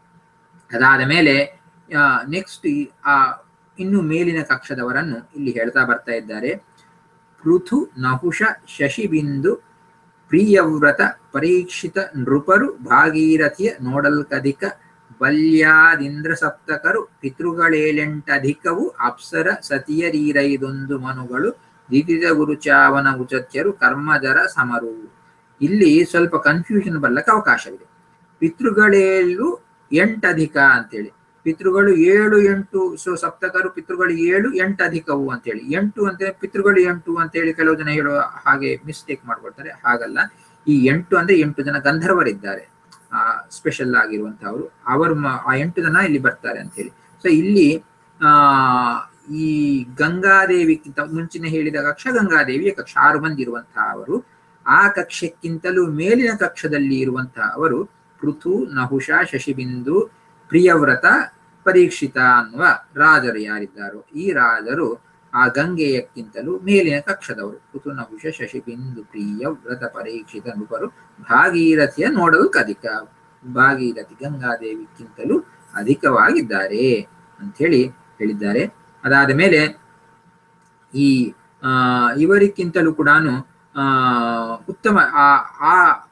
ಅದಾದ ಮೇಲೆ ನೆಕ್ಸ್ಟ್ ಆ ಇನ್ನು ಮೇಲಿನ ಕಕ್ಷದವರನ್ನು ಇಲ್ಲಿ ಹೇಳ್ತಾ ಬರ್ತಾ ಇದ್ದಾರೆ ಪೃಥು ನಹುಷ ಶಶಿಬಿಂದು ಪ್ರಿಯವ್ರತ ಪರೀಕ್ಷಿತ ನೃಪರು ಭಾಗೀರಥಿಯ ನೋಡಲ್ಕಧಿಕ ಬಲ್ಯಾದಿಂದ್ರ ಸಪ್ತಕರು ಪಿತೃಗಳೇಳೆಂಟಧಿಕವು ಅಪ್ಸರ ಸತಿಯರೀರೈದೊಂದು ಮನುಗಳು ದಿತಿದ ಗುರುಚಾವನ ಉಚತ್ಯರು ಕರ್ಮಜರ ಸಮರು ಇಲ್ಲಿ ಸ್ವಲ್ಪ ಕನ್ಫ್ಯೂಷನ್ ಬರ್ಲಕ್ಕೆ ಅವಕಾಶವಿದೆ ಪಿತೃಗಳೇಳು ಎಂಟಧಿಕ ಅಂತೇಳಿ ಪಿತೃಗಳು ಏಳು ಎಂಟು ಸೊ ಸಪ್ತಕರು ಪಿತೃಗಳು ಏಳು ಎಂಟು ಅಧಿಕವು ಅಂತೇಳಿ ಎಂಟು ಅಂತ ಪಿತೃಗಳು ಎಂಟು ಅಂತೇಳಿ ಕೆಲವು ಜನ ಹೇಳುವ ಹಾಗೆ ಮಿಸ್ಟೇಕ್ ಮಾಡ್ಕೊಳ್ತಾರೆ ಹಾಗಲ್ಲ ಈ ಎಂಟು ಅಂದ್ರೆ ಎಂಟು ಜನ ಗಂಧರ್ವರಿದ್ದಾರೆ ಆ ಸ್ಪೆಷಲ್ ಆಗಿರುವಂತಹವರು ಅವರು ಆ ಎಂಟು ಜನ ಇಲ್ಲಿ ಬರ್ತಾರೆ ಅಂತ ಹೇಳಿ ಸೊ ಇಲ್ಲಿ ಆ ಈ ಗಂಗಾದೇವಿಗಿಂತ ಮುಂಚಿನ ಹೇಳಿದ ಕಕ್ಷ ಗಂಗಾದೇವಿಯ ಕಕ್ಷ ಆರು ಮಂದಿ ಇರುವಂತಹ ಅವರು ಆ ಕಕ್ಷಕ್ಕಿಂತಲೂ ಮೇಲಿನ ಕಕ್ಷದಲ್ಲಿ ಇರುವಂತಹ ಅವರು ಪೃಥು ನಹುಷ ಶಶಿಬಿಂದು ಪ್ರಿಯವ್ರತ ಪರೀಕ್ಷಿತ ಅನ್ನುವ ರಾಜರು ಯಾರಿದ್ದಾರೋ ಈ ರಾಜರು ಆ ಗಂಗೆಯಕ್ಕಿಂತಲೂ ಮೇಲಿನ ಕಕ್ಷದವರು ಪೃಥು ನಹುಷ ಶಶಿಬಿಂದು ಪ್ರಿಯ ವ್ರತ ಪರೀಕ್ಷಿತ ನೃಪರು ಭಾಗೀರಥಿಯ ನೋಡಲು ಅಧಿಕ ಭಾಗೀರಥಿ ಗಂಗಾದೇವಿಕ್ಕಿಂತಲೂ ಅಧಿಕವಾಗಿದ್ದಾರೆ ಅಂಥೇಳಿ ಹೇಳಿದ್ದಾರೆ ಅದಾದ ಮೇಲೆ ಈ ಆ ಇವರಿಕ್ಕಿಂತಲೂ ಕೂಡ ಆ ಉತ್ತಮ ಆ ಆ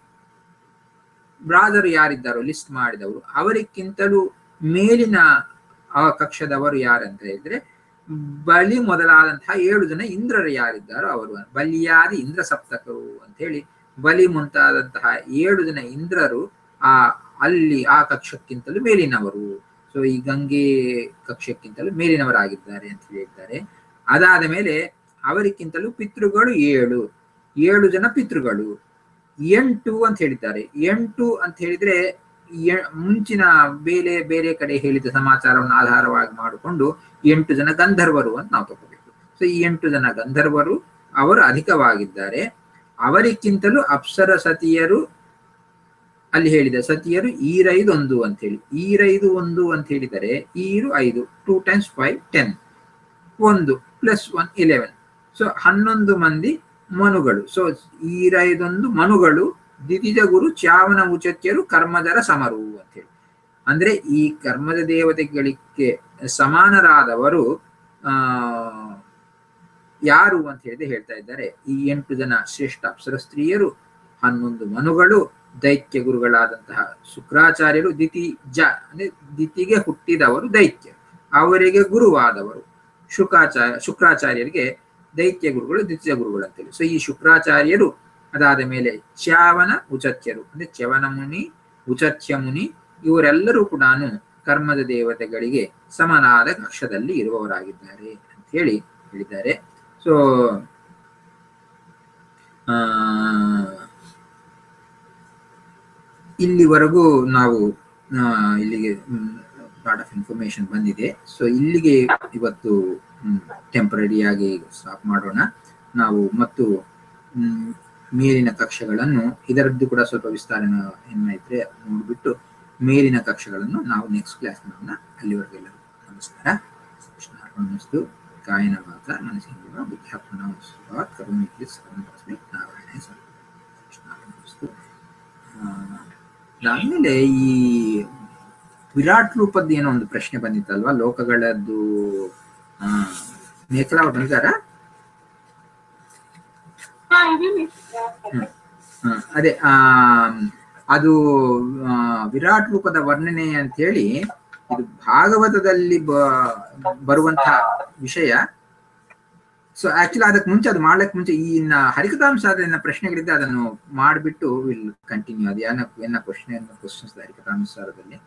ರಾಜರು ಯಾರಿದ್ದಾರೋ ಲಿಸ್ಟ್ ಮಾಡಿದವರು ಅವರಿಕ್ಕಿಂತಲೂ ಮೇಲಿನ ಆ ಕಕ್ಷದವರು ಯಾರಂತ ಹೇಳಿದ್ರೆ ಬಲಿ ಮೊದಲಾದಂತಹ ಏಳು ಜನ ಇಂದ್ರರು ಯಾರಿದ್ದಾರೋ ಅವರು ಬಲಿಯಾದಿ ಇಂದ್ರ ಸಪ್ತಕರು ಅಂತ ಹೇಳಿ ಬಲಿ ಮುಂತಾದಂತಹ ಏಳು ಜನ ಇಂದ್ರರು ಆ ಅಲ್ಲಿ ಆ ಕಕ್ಷಕ್ಕಿಂತಲೂ ಮೇಲಿನವರು ಸೊ ಈ ಗಂಗೆ ಕಕ್ಷಕ್ಕಿಂತಲೂ ಮೇಲಿನವರಾಗಿದ್ದಾರೆ ಅಂತ ಹೇಳಿದ್ದಾರೆ ಅದಾದ ಮೇಲೆ ಅವರಿಕ್ಕಿಂತಲೂ ಪಿತೃಗಳು ಏಳು ಏಳು ಜನ ಪಿತೃಗಳು ಎಂಟು ಅಂತ ಹೇಳಿದ್ದಾರೆ ಎಂಟು ಅಂತ ಹೇಳಿದ್ರೆ ಮುಂಚಿನ ಬೇರೆ ಬೇರೆ ಕಡೆ ಹೇಳಿದ ಸಮಾಚಾರವನ್ನು ಆಧಾರವಾಗಿ ಮಾಡಿಕೊಂಡು ಎಂಟು ಜನ ಗಂಧರ್ವರು ಅಂತ ನಾವು ತಗೋಬೇಕು ಸೊ ಈ ಎಂಟು ಜನ ಗಂಧರ್ವರು ಅವರು ಅಧಿಕವಾಗಿದ್ದಾರೆ ಅವರಿಕ್ಕಿಂತಲೂ ಅಪ್ಸರ ಸತಿಯರು ಅಲ್ಲಿ ಹೇಳಿದ ಸತಿಯರು ಈರೈದು ಒಂದು ಅಂತ ಹೇಳಿ ಈರೈದು ಒಂದು ಅಂತ ಹೇಳಿದರೆ ಈರು ಐದು ಟೂ ಟೈಮ್ಸ್ ಫೈವ್ ಟೆನ್ ಒಂದು ಪ್ಲಸ್ ಒನ್ ಇಲೆವೆನ್ ಸೊ ಹನ್ನೊಂದು ಮಂದಿ ಮನುಗಳು ಸೊ ಈರೈದೊಂದು ಮನುಗಳು ದಿತಿಜ ಗುರು ಚಾವನ ಉಚತ್ಯರು ಕರ್ಮಜರ ಸಮರು ಅಂತ ಹೇಳಿ ಅಂದ್ರೆ ಈ ಕರ್ಮದ ದೇವತೆಗಳಿಗೆ ಸಮಾನರಾದವರು ಆ ಯಾರು ಅಂತ ಹೇಳಿದ್ರೆ ಹೇಳ್ತಾ ಇದ್ದಾರೆ ಈ ಎಂಟು ಜನ ಶ್ರೇಷ್ಠ ಅಪ್ಸರ ಸ್ತ್ರೀಯರು ಹನ್ನೊಂದು ಮನುಗಳು ದೈತ್ಯ ಗುರುಗಳಾದಂತಹ ಶುಕ್ರಾಚಾರ್ಯರು ದಿತಿ ಜ ಅಂದ್ರೆ ದಿತಿಗೆ ಹುಟ್ಟಿದವರು ದೈತ್ಯ ಅವರಿಗೆ ಗುರುವಾದವರು ಶುಕಾಚಾರ್ಯ ಶುಕ್ರಾಚಾರ್ಯರಿಗೆ ದೈತ್ಯ ಗುರುಗಳು ದ್ವಿತೀಯ ಗುರುಗಳು ಅಂತೇಳಿ ಸೊ ಈ ಶುಕ್ರಾಚಾರ್ಯರು ಅದಾದ ಮೇಲೆ ಚ್ಯಾವನ ಉಚತ್ಯರು ಅಂದ್ರೆ ಚ್ಯವನ ಮುನಿ ಉಚತ್ಯ ಮುನಿ ಇವರೆಲ್ಲರೂ ಕೂಡ ಕರ್ಮದ ದೇವತೆಗಳಿಗೆ ಸಮನಾದ ಕಕ್ಷದಲ್ಲಿ ಇರುವವರಾಗಿದ್ದಾರೆ ಅಂತ ಹೇಳಿ ಹೇಳಿದ್ದಾರೆ ಸೊ ಆ ಇಲ್ಲಿವರೆಗೂ ನಾವು ಇಲ್ಲಿಗೆ ಲಾಟ್ ಆಫ್ ಇನ್ಫಾರ್ಮೇಶನ್ ಬಂದಿದೆ ಸೊ ಇಲ್ಲಿಗೆ ಇವತ್ತು ಟೆಂಪರರಿಯಾಗಿ ಸ್ಟಾಪ್ ಮಾಡೋಣ ನಾವು ಮತ್ತು ಮೇಲಿನ ಕಕ್ಷೆಗಳನ್ನು ಇದರದ್ದು ಕೂಡ ಸ್ವಲ್ಪ ವಿಸ್ತಾರ ಏನಾಯ್ತ್ರೆ ನೋಡ್ಬಿಟ್ಟು ಮೇಲಿನ ಕಕ್ಷೆಗಳನ್ನು ನಾವು ನೆಕ್ಸ್ಟ್ ಕ್ಲಾಸ್ ಮಾಡೋಣ ಅಲ್ಲಿವರೆಗೆಲ್ಲ ನಮಸ್ಕಾರ ಕೃಷ್ಣಾರ್ಪಣಸ್ತು ಕಾಯನ ಮಾತ ಮನಸ್ಸಿನ ಬುದ್ಧಾತ್ಮನ ಕರುಣಿಗೆ ಸರ್ವಸ್ಮಿ ನಾರಾಯಣ ಕೃಷ್ಣಾರ್ಪಣಸ್ತು ಆಮೇಲೆ ಈ ವಿರಾಟ್ ರೂಪದ್ದು ಏನೋ ಒಂದು ಪ್ರಶ್ನೆ ಬಂದಿತ್ತಲ್ವಾ ಲೋಕಗಳದ್ದು ಆ ನೇತ್ರ ಅವ್ರು ಬಂದಿದಾರ ಅದೇ ಆ ಅದು ವಿರಾಟ್ ರೂಪದ ವರ್ಣನೆ ಅಂತ ಹೇಳಿ ಇದು ಭಾಗವತದಲ್ಲಿ ಬ- ಬರುವಂತಹ ವಿಷಯ ಸೊ ಆಕ್ಚುಲಿ ಅದಕ್ಕೆ ಮುಂಚೆ ಅದು ಮಾಡ್ಲಿಕ್ಕೆ ಮುಂಚೆ ಈ ಇನ್ನ ಹರಿಕಥಾಂಶ ಅದನ್ನ ಪ್ರಶ್ನೆಗಳಿದ್ದೆ ಅದನ್ನು ಮಾಡಿಬಿಟ್ಟು ವಿಲ್ ಕಂಟಿನ್ಯೂ ಅದು ಏನ ಏನ ಕ್ವಶನ್ ಕ್ವಶನ್ಸ್ ಹರಿಕಥಾಂಸಾರದಲ್ಲಿ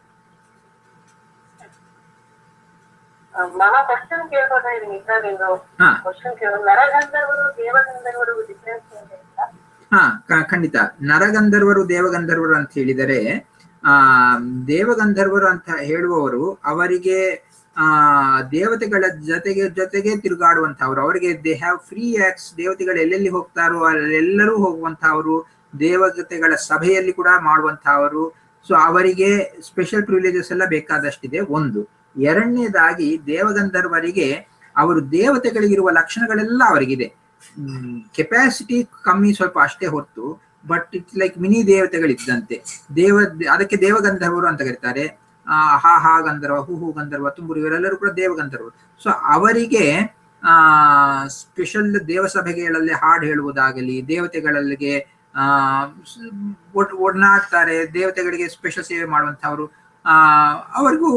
ಮಾಮ ಕ್ವಶನ್ ಕೇಳ್ಬೋದಾ ಇದು ಇದ್ರದ್ದು ಹಾ ಕ್ವಶನ್ ಕೇಳೋದು ನರಗಂಧರ್ವರು ದೇವಗಂಧರ್ವರು ಡಿಫ್ರೆನ್ಸ್ ಏನಿಲ್ಲ ಹಾ ಕ- ಖಂಡಿತ ನರಗಂಧರ್ವರು ದೇವಗಂಧರ್ವರು ಅಂತ ಹೇಳಿದರೆ ಆ ದೇವಗಂಧರ್ವರು ಅಂತ ಹೇಳುವವರು ಅವರಿಗೆ ಆ ದೇವತೆಗಳ ಜೊತೆಗೆ ಜೊತೆಗೆ ತಿರುಗಾಡುವಂತಹವ್ರು ಅವರಿಗೆ ದೇ ಹ್ಯಾವ್ ಫ್ರೀ ಆಕ್ಸ್ ದೇವತೆಗಳು ಎಲ್ಲೆಲ್ಲಿ ಹೋಗ್ತಾರೋ ಅಲ್ಲೆಲ್ಲರೂ ಹೋಗುವಂತಹವರು ದೇವತೆಗಳ ಸಭೆಯಲ್ಲಿ ಕೂಡ ಮಾಡುವಂತಹವರು ಸೊ ಅವರಿಗೆ ಸ್ಪೆಷಲ್ ಪ್ರಿವಿಲೇಜಸ್ ಎಲ್ಲ ಬೇಕಾದಷ್ಟಿದೆ ಒಂದು ಎರಡನೇದಾಗಿ ದೇವಗಂಧರ್ವರಿಗೆ ಅವರು ದೇವತೆಗಳಿಗಿರುವ ಲಕ್ಷಣಗಳೆಲ್ಲ ಅವರಿಗಿದೆ ಕೆಪಾಸಿಟಿ ಕಮ್ಮಿ ಸ್ವಲ್ಪ ಅಷ್ಟೇ ಹೊರತು ಬಟ್ ಇಟ್ಸ್ ಲೈಕ್ ಮಿನಿ ದೇವತೆಗಳಿದ್ದಂತೆ ದೇವ ಅದಕ್ಕೆ ದೇವಗಂಧರ್ವರು ಅಂತ ಕರೀತಾರೆ ಆ ಹಾ ಹಾ ಗಂಧರ್ವ ಹೂ ಹೂ ಗಂಧರ್ವ ತುಂಬುರು ಇವರೆಲ್ಲರೂ ಕೂಡ ದೇವಗಂಧರ್ವರು ಸೊ ಅವರಿಗೆ ಆ ಸ್ಪೆಷಲ್ ದೇವಸಭೆಗಳಲ್ಲಿ ಹಾಡು ಹೇಳುವುದಾಗಲಿ ದೇವತೆಗಳಿಗೆ ಆ ಸ್- ಒಡ್- ಒಡನಾಡ್ತಾರೆ ದೇವತೆಗಳಿಗೆ ಸ್ಪೆಷಲ್ ಸೇವೆ ಮಾಡುವಂತಹವರು ಆ ಅವರಿಗೂ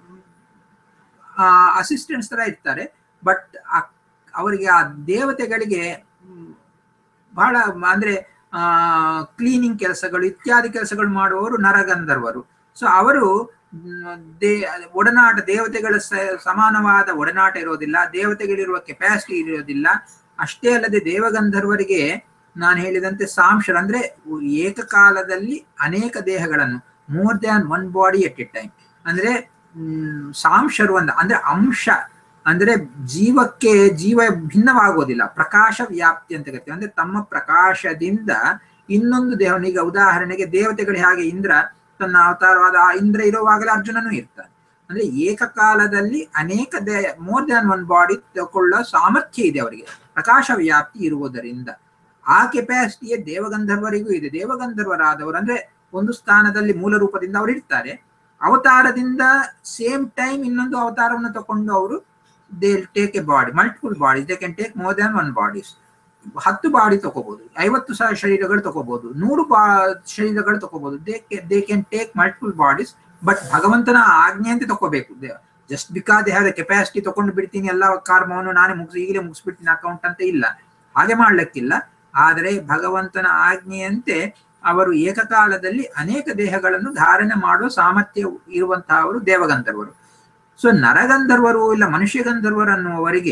ಅಸಿಸ್ಟೆಂಟ್ಸ್ ತರ ಇರ್ತಾರೆ ಬಟ್ ಅವರಿಗೆ ಆ ದೇವತೆಗಳಿಗೆ ಮ್, ಬಹಳ ಅಂದ್ರೆ ಆ ಕ್ಲೀನಿಂಗ್ ಕೆಲಸಗಳು ಇತ್ಯಾದಿ ಕೆಲಸಗಳು ಮಾಡುವವರು ನರಗಂಧರ್ವರು ಸೊ ಅವರು ಮ್, ದೇ ಒಡನಾಟ ದೇವತೆಗಳ ಸ- ಸಮಾನವಾದ ಒಡನಾಟ ಇರೋದಿಲ್ಲ ದೇವತೆಗಳಿರುವ ಕೆಪಾಸಿಟಿ ಇರೋದಿಲ್ಲ ಅಷ್ಟೇ ಅಲ್ಲದೆ ದೇವಗಂಧರ್ವರಿಗೆ ನಾನು ಹೇಳಿದಂತೆ ಸಾಂಶರ ಅಂದ್ರೆ ಏಕಕಾಲದಲ್ಲಿ ಅನೇಕ ದೇಹಗಳನ್ನು more than one body at a time ಅಂದ್ರೆ ಮ್, ಸಾಂಶರು ಅಂದ ಅಂದ್ರೆ ಅಂಶ ಅಂದ್ರೆ ಜೀವಕ್ಕೆ ಜೀವ ಭಿನ್ನವಾಗೋದಿಲ್ಲ ಪ್ರಕಾಶ ವ್ಯಾಪ್ತಿ ಅಂತ ಕರಿತೀವಿ ಅಂದ್ರೆ ತಮ್ಮ ಪ್ರಕಾಶದಿಂದ ಇನ್ನೊಂದು ದೇವನಿಗೆ ಉದಾಹರಣೆಗೆ ದೇವತೆಗಳು ಹಾಗೆ ಇಂದ್ರ ತನ್ನ ಅವತಾರವಾದ ಆ ಇಂದ್ರ ಇರುವಾಗಲೇ ಅರ್ಜುನನು ಇರ್ತಾನೆ ಅಂದ್ರೆ ಏಕಕಾಲದಲ್ಲಿ ಅನೇಕ ದೇ ಮೋರ್ ದ್ಯಾನ್ ಒನ್ ಬಾಡಿ ತಗೊಳ್ಳೋ ಸಾಮರ್ಥ್ಯ ಇದೆ ಅವರಿಗೆ ಪ್ರಕಾಶ ವ್ಯಾಪ್ತಿ ಇರುವುದರಿಂದ ಆ ಕೆಪಾಸಿಟಿಯೇ ದೇವಗಂಧರ್ವರಿಗೂ ಇದೆ ದೇವಗಂಧರ್ವರಾದವರು ಅಂದ್ರೆ ಒಂದು ಸ್ಥಾನದಲ್ಲಿ ಮೂಲ ರೂಪದಿಂದ ಅವರು ಇರ್ತಾರೆ ಅವತಾರದಿಂದ ಸೇಮ್ ಟೈಮ್ ಇನ್ನೊಂದು ಅವತಾರವನ್ನು ತಕೊಂಡು ಅವರು they take a body multiple body they can take more than one bodies ಹತ್ತು ಬಾಡಿ ತಗೋಬಹುದು ಐವತ್ತು ಸಾವಿರ ಶರೀರಗಳು ತಗೋಬಹುದು ನೂರು ಬಾ ಶರೀರಗಳು ತಗೋಬಹುದು they they can take multiple bodies but ಭಗವಂತನ ಆಜ್ಞೆಯಂತೆ ತಗೋಬೇಕು just because they have the capacity ತಗೊಂಡು ಬಿಡ್ತೀನಿ ಎಲ್ಲ ಕರ್ಮವನ್ನು ನಾನೇ ಮುಗಿಸಿ ಈಗಲೇ ಮುಗಿಸ್ಬಿಡ್ತೀನಿ ಅಕೌಂಟ್ ಅಂತ ಇಲ್ಲ ಹಾಗೆ ಮಾಡ್ಲಿಕ್ಕಿಲ್ಲ ಆದರೆ ಭಗವಂತನ ಆಜ್ಞೆಯಂತೆ ಅವರು ಏಕಕಾಲದಲ್ಲಿ ಅನೇಕ ದೇಹಗಳನ್ನು ಧಾರಣೆ ಮಾಡುವ ಸಾಮರ್ಥ್ಯ ಇರುವಂತಹವರು ದೇವಗಂಧರ್ವರು ಸೊ ನರಗಂಧರ್ವರು ಇಲ್ಲ ಮನುಷ್ಯ ಗಂಧರ್ವರು ಅನ್ನುವವರಿಗೆ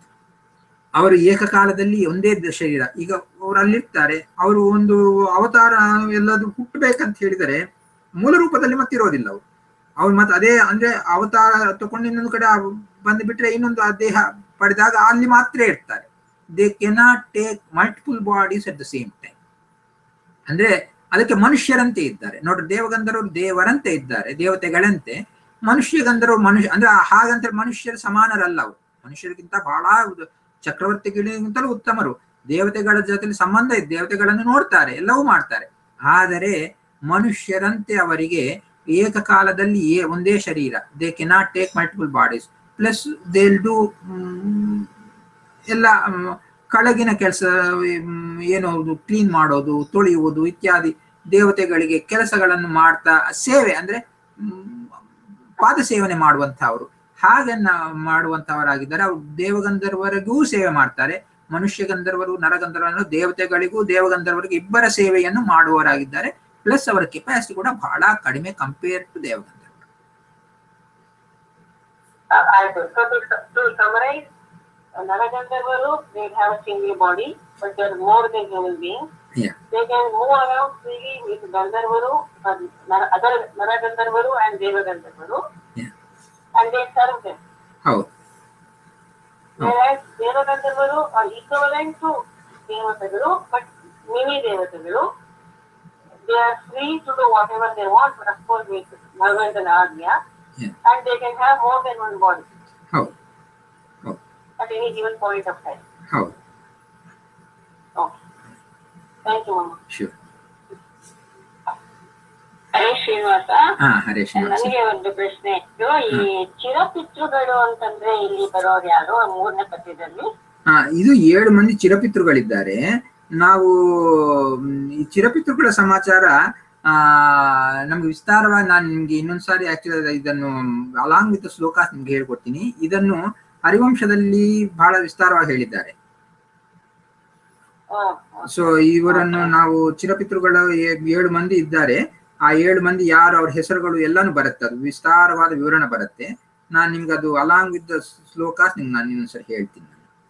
ಅವರು ಏಕಕಾಲದಲ್ಲಿ ಒಂದೇ ದ- ಶರೀರ ಈಗ ಅವರು ಅಲ್ಲಿರ್ತಾರೆ ಅವರು ಒಂದು ಅವತಾರ ಎಲ್ಲದು ಹುಟ್ಟಬೇಕಂತ ಹೇಳಿದರೆ ಮೂಲ ರೂಪದಲ್ಲಿ ಮತ್ತೆ ಇರೋದಿಲ್ಲ ಅವರು ಅವ್ರು ಮತ್ತೆ ಅದೇ ಅಂದ್ರೆ ಅವತಾರ ತಕೊಂಡು ಇನ್ನೊಂದು ಕಡೆ ಬಂದು ಬಿಟ್ರೆ ಇನ್ನೊಂದು ಆ ದೇಹ ಪಡೆದಾಗ ಅಲ್ಲಿ ಮಾತ್ರ ಇರ್ತಾರೆ they cannot take multiple bodies at the same time ಅಂದ್ರೆ ಅದಕ್ಕೆ ಮನುಷ್ಯರಂತೆ ಇದ್ದಾರೆ ನೋಡ್ರಿ ದೇವಗಂಧರ್ವರು ದೇವರಂತೆ ಇದ್ದಾರೆ ದೇವತೆಗಳಂತೆ ಮನುಷ್ಯ ಗಂಧರ್ವರು ಮನುಷ್ಯ ಅಂದ್ರೆ ಹಾಗಂತ ಮನುಷ್ಯರು ಸಮಾನರಲ್ಲ ಅವರು ಮನುಷ್ಯರಿಗಿಂತ ಬಹಳ ಉದ- ಚಕ್ರವರ್ತಿಗಳಿಗಿಂತಲೂ ಉತ್ತಮರು ದೇವತೆಗಳ ಜೊತೆ ಸಂಬಂಧ ಇದೆ ದೇವತೆಗಳನ್ನು ನೋಡ್ತಾರೆ ಎಲ್ಲವೂ ಮಾಡ್ತಾರೆ ಆದರೆ ಮನುಷ್ಯರಂತೆ ಅವರಿಗೆ ಏಕಕಾಲದಲ್ಲಿ ಏ- ಒಂದೇ ಶರೀರ they cannot take multiple bodies plus they'll do ಎಲ್ಲ ಮ್, ಕೆಳಗಿನ ಕೆಲಸ ಏನು ಕ್ಲೀನ್ ಮಾಡೋದು ತೊಳೆಯುವುದು ಇತ್ಯಾದಿ ದೇವತೆಗಳಿಗೆ ಕೆಲಸಗಳನ್ನು ಮಾಡ್ತಾ ಸೇವೆ ಅಂದ್ರೆ ಮ್, ಪಾದ ಸೇವನೆ ಮಾಡುವಂತಹವರು ಹಾಗನ್ನ ಮಾಡುವಂತಹವರಾಗಿದ್ದಾರೆ ಅವರು ದೇವಗಂಧರ್ವರಿಗೂ ಸೇವೆ ಮಾಡ್ತಾರೆ ಮನುಷ್ಯ ಗಂಧರ್ವರು ನರಗಂಧರ್ವರು ದೇವತೆಗಳಿಗೂ ದೇವಗಂಧರ್ವರಿಗೂ ಇಬ್ಬರ ಸೇವೆಯನ್ನು ಮಾಡುವವರಾಗಿದ್ದಾರೆ ಪ್ಲಸ್ ಅವರ ಕೆಪಾಸಿಟಿ ಕೂಡ ಬಹಳ ಕಡಿಮೆ ಕಂಪೇರ್ ಟು ದೇವಗಂಧರ್ವರು Uh, ಆಯ್ತು ಸೊ ಟು ಸಮರೈಸ್ ನರಗಂಧರ್ವರು they have a single body but they are more than human being Yeah. They can move around freely with ಗಂಧರ್ವರು ಅದರ್ ನರಗಂಧರ್ವರು ಅಂಡ್ ದೇವಗಂಧರ್ವರು Yeah. And they serve them ಹೌದು Whereas ದೇವಗಂಧರ್ವರು are equivalent to ದೇವತೆಗಳು but mini ದೇವತೆಗಳು they are free to do whatever they want but of course with ಭಗವಂತನ ಆಜ್ಞಾ Yeah. and they can have more than one body ಹೌದು ಹೌದು at any given point of time. ಹೌದು Okay. Thank you, Mama. Sure ಹರೇ ಶ್ರೀನಿವಾಸ ಹಾ ಹರೇ ಶ್ರೀನಿವಾಸ ನನಗೆ ಒಂದು ಪ್ರಶ್ನೆ ಇತ್ತು ಈ ಚಿರಪಿತೃಗಳು ಅಂತಂದ್ರೆ ಇಲ್ಲಿ ಬರೋರು ಯಾರು ಮೂರನೇ ಪದ್ಯದಲ್ಲಿ ಹಾ ಇದು ಏಳು ಮಂದಿ ಚಿರಪಿತೃಗಳಿದ್ದಾರೆ ನಾವು ಮ್, ಈ ಚಿರಪಿತೃಗಳ ಸಮಾಚಾರ ಆ ನಮ್ಗೆ ವಿಸ್ತಾರವಾಗಿ ನಾನು ನಿಮ್ಗೆ ಇನ್ನೊಂದ್ಸಾರಿ ಆಕ್ಚುಲಿ ಇದನ್ನು ಅಲಾಂಗ್ ವಿತ್ ಶ್ಲೋಕಾಸ್ ನಿಮ್ಗೆ ಹೇಳ್ಕೊಡ್ತೀನಿ ಇದನ್ನು ಹರಿವಂಶದಲ್ಲಿ ಬಹಳ ವಿಸ್ತಾರವಾಗಿ ಹೇಳಿದ್ದಾರೆ ಸೊ ಇವರನ್ನು ನಾವು ಚಿರಪಿತೃಗಳು ಏ- ಏಳು ಮಂದಿ ಇದ್ದಾರೆ ಆ ಏಳು ಮಂದಿ ಯಾರು ಅವ್ರ ಹೆಸರುಗಳು ಎಲ್ಲಾನು ಬರುತ್ತೆ ಅದು ವಿಸ್ತಾರವಾದ ವಿವರಣ ಬರುತ್ತೆ ನಾನು ನಿಮ್ಗೆ ಅದು ಅಲಾಂಗ್ ವಿತ್ ಶ್ಲೋಕಾಸ್ ನಿಮ್ಗೆ ನಾನು ಇನ್ನೊಂದ್ಸರಿ ಹೇಳ್ತೀನಿ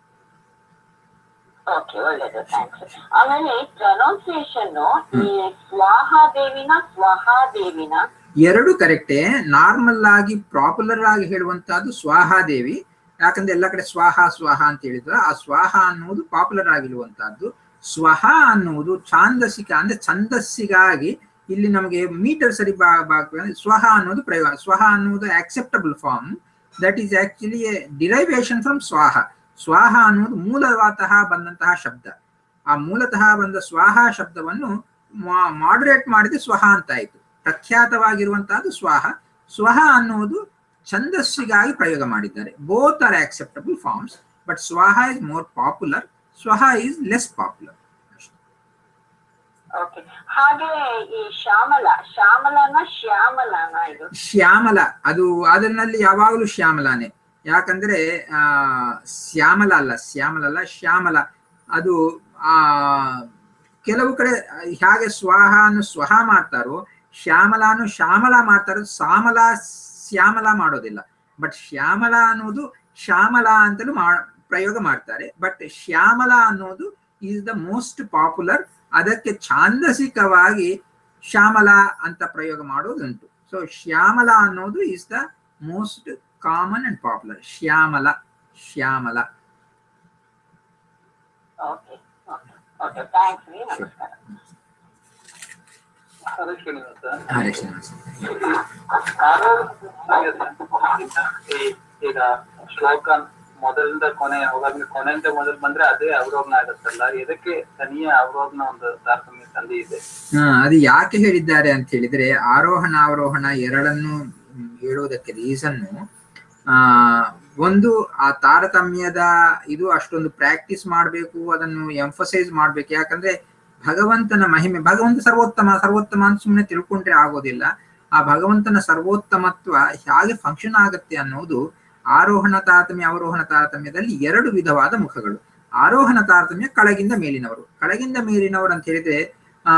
ಓಕೆ ಒಳ್ಳೇದು ಥ್ಯಾಂಕ್ಸ್ ಆಮೇಲೆ ಪ್ರೊನೌನ್ಸಿಯೇಷನ್ ಈ ಸ್ವಾಹಾದೇವಿನ ಸ್ವಹಾದೇವಿನ ಎರಡು ಕರೆಕ್ಟೇ ನಾರ್ಮಲ್ ಆಗಿ ಪಾಪ್ಯುಲರ್ ಆಗಿ ಹೇಳುವಂತಹದ್ದು ಸ್ವಾಹಾದೇವಿ ಯಾಕಂದ್ರೆ ಎಲ್ಲ ಕಡೆ ಸ್ವಾಹ ಸ್ವಾಹ ಅಂತ ಹೇಳಿದ್ರೆ ಆ ಸ್ವಾಹ ಅನ್ನುವುದು ಪಾಪ್ಯುಲರ್ ಆಗಿರುವಂತಹದ್ದು ಸ್ವಹ ಅನ್ನುವುದು ಛಾಂದಸಿಕ ಅಂದ್ರೆ ಛಂದಸ್ಸಿಗಾಗಿ ಇಲ್ಲಿ ನಮಗೆ ಮೀಟರ್ ಸರಿ ಬಾ ಬಾ- ಸ್ವಹ ಅನ್ನೋದು ಪ್ರಯೋಗ ಸ್ವಹ ಅನ್ನುವುದು acceptable form that is actually derivation from ಸ್ವಾಹ ಸ್ವಾಹ ಅನ್ನುವುದು ಮೂಲತಃ ಬಂದಂತಹ ಶಬ್ದ ಆ ಮೂಲತಃ ಬಂದ ಸ್ವಾಹ ಶಬ್ದವನ್ನು ಮಾಡರೇಟ್ ಮಾಡಿದ್ರೆ ಸ್ವಹ ಅಂತ ಆಯ್ತು ಪ್ರಖ್ಯಾತವಾಗಿರುವಂತಹದ್ದು ಸ್ವಾಹ ಸ್ವಹ ಅನ್ನುವುದು ಛಂದಸ್ಸಿಗಾಗಿ ಪ್ರಯೋಗ ಮಾಡಿದ್ದಾರೆ both are acceptable forms but ಸ್ವಾಹ ಇಸ್ ಮೋರ್ ಪಾಪ್ಯುಲರ್ ಸ್ವಹ ಇಸ್ ಲೆಸ್ ಪಾಪ್ಯುಲರ್ ಓಕೆ ಹಾಗೆ ಈ ಶ್ಯಾಮಲ ಶ್ಯಾಮಲನ ಶ್ಯಾಮಲನ ಇದು ಶ್ಯಾಮಲ ಅದು ಅದರಲ್ಲಿ ಯಾವಾಗಲೂ ಶ್ಯಾಮಲಾನೆ ಯಾಕಂದ್ರೆ ಆ ಶ್ಯಾಮಲ ಅಲ್ಲ ಶ್ಯಾಮಲ ಅಲ್ಲ ಶ್ಯಾಮಲ ಅದು ಆ ಕೆಲವು ಕಡೆ ಹೇಗೆ ಸ್ವಾಹನು ಸ್ವಹ ಮಾಡ್ತಾರೋ ಶ್ಯಾಮಲಾನು ಶ್ಯಾಮಲ ಮಾಡ್ತಾರೋ ಸಾಮಲ ಶ್ಯಾಮಲ ಮಾಡೋದಿಲ್ಲ ಬಟ್ ಶ್ಯಾಮಲ ಅನ್ನೋದು ಶ್ಯಾಮಲ ಅಂತಲೂ ಮಾ ಪ್ರಯೋಗ ಮಾಡ್ತಾರೆ ಬಟ್ ಶ್ಯಾಮಲ ಅನ್ನೋದು ಈಸ್ ದ ಮೋಸ್ಟ್ ಪಾಪ್ಯುಲರ್ ಅದಕ್ಕೆ ಛಾಂದಸಿಕವಾಗಿ ಶ್ಯಾಮಲ ಅಂತ ಪ್ರಯೋಗ ಮಾಡೋದುಂಟು ಸೊ ಶ್ಯಾಮಲ ಅನ್ನೋದು is the most common and popular ಶ್ಯಾಮಲ ಶ್ಯಾಮಲ ಓಕೆ ಓಕೆ ಓಕೆ ಥ್ಯಾಂಕ್ಸ್ ರೀ ನಮಸ್ಕಾರ ಹರೇ ಶ್ರೀನಿವಾಸ ಹರೇ ಶ್ರೀನಿವಾಸ ಹಾಗೆ ಈ- ಈಗ ಶ್ಲೋಕ ಮೊದಲಿಂದ ಕೊನೆ ಹೋಗಾದ್ಮೇಲೆ ಕೊನೆಯಿಂದ ಮೊದಲು ಬಂದ್ರೆ ಅದೇ ಅವರೋಹಣ ಆಗುತ್ತಲ್ಲ ಇದಕ್ಕೆ ತನಿಯ ಅವರೋಹಣ ಒಂದು ತಾರತಮ್ಯ ಸಂಧಿ ಇದೆ ಹಾ ಅದು ಯಾಕೆ ಹೇಳಿದ್ದಾರೆ ಅಂತ ಹೇಳಿದ್ರೆ ಆರೋಹಣ ಅವರೋಹಣ ಎರಡನ್ನು ಮ್, ಹೇಳುವುದಕ್ಕೆ ರೀಸನ್ನು ಆ ಒಂದು ಆ ತಾರತಮ್ಯದ ಇದು ಅಷ್ಟೊಂದು ಪ್ರಾಕ್ಟೀಸ್ ಮಾಡಬೇಕು ಅದನ್ನು ಎಂಫಸೈಸ್ ಮಾಡ್ಬೇಕು ಯಾಕಂದ್ರೆ ಭಗವಂತನ ಮಹಿಮೆ ಭಗವಂತ ಸರ್ವೋತ್ತಮ ಸರ್ವೋತ್ತಮ ಅಂತ ಸುಮ್ಮನೆ ತಿಳ್ಕೊಂಡ್ರೆ ಆಗೋದಿಲ್ಲ ಆ ಭಗವಂತನ ಸರ್ವೋತ್ತಮತ್ವ ಹೇಗೆ ಫಂಕ್ಷನ್ ಆಗುತ್ತೆ ಅನ್ನೋದು ಆರೋಹಣ ತಾರತಮ್ಯ ಅವರೋಹಣ ತಾರತಮ್ಯದಲ್ಲಿ ಎರಡು ವಿಧವಾದ ಮುಖಗಳು ಆರೋಹಣ ತಾರತಮ್ಯ ಕೆಳಗಿಂದ ಮೇಲಿನವರು ಕೆಳಗಿಂದ ಮೇಲಿನವರು ಅಂತ ಹೇಳಿದ್ರೆ ಆ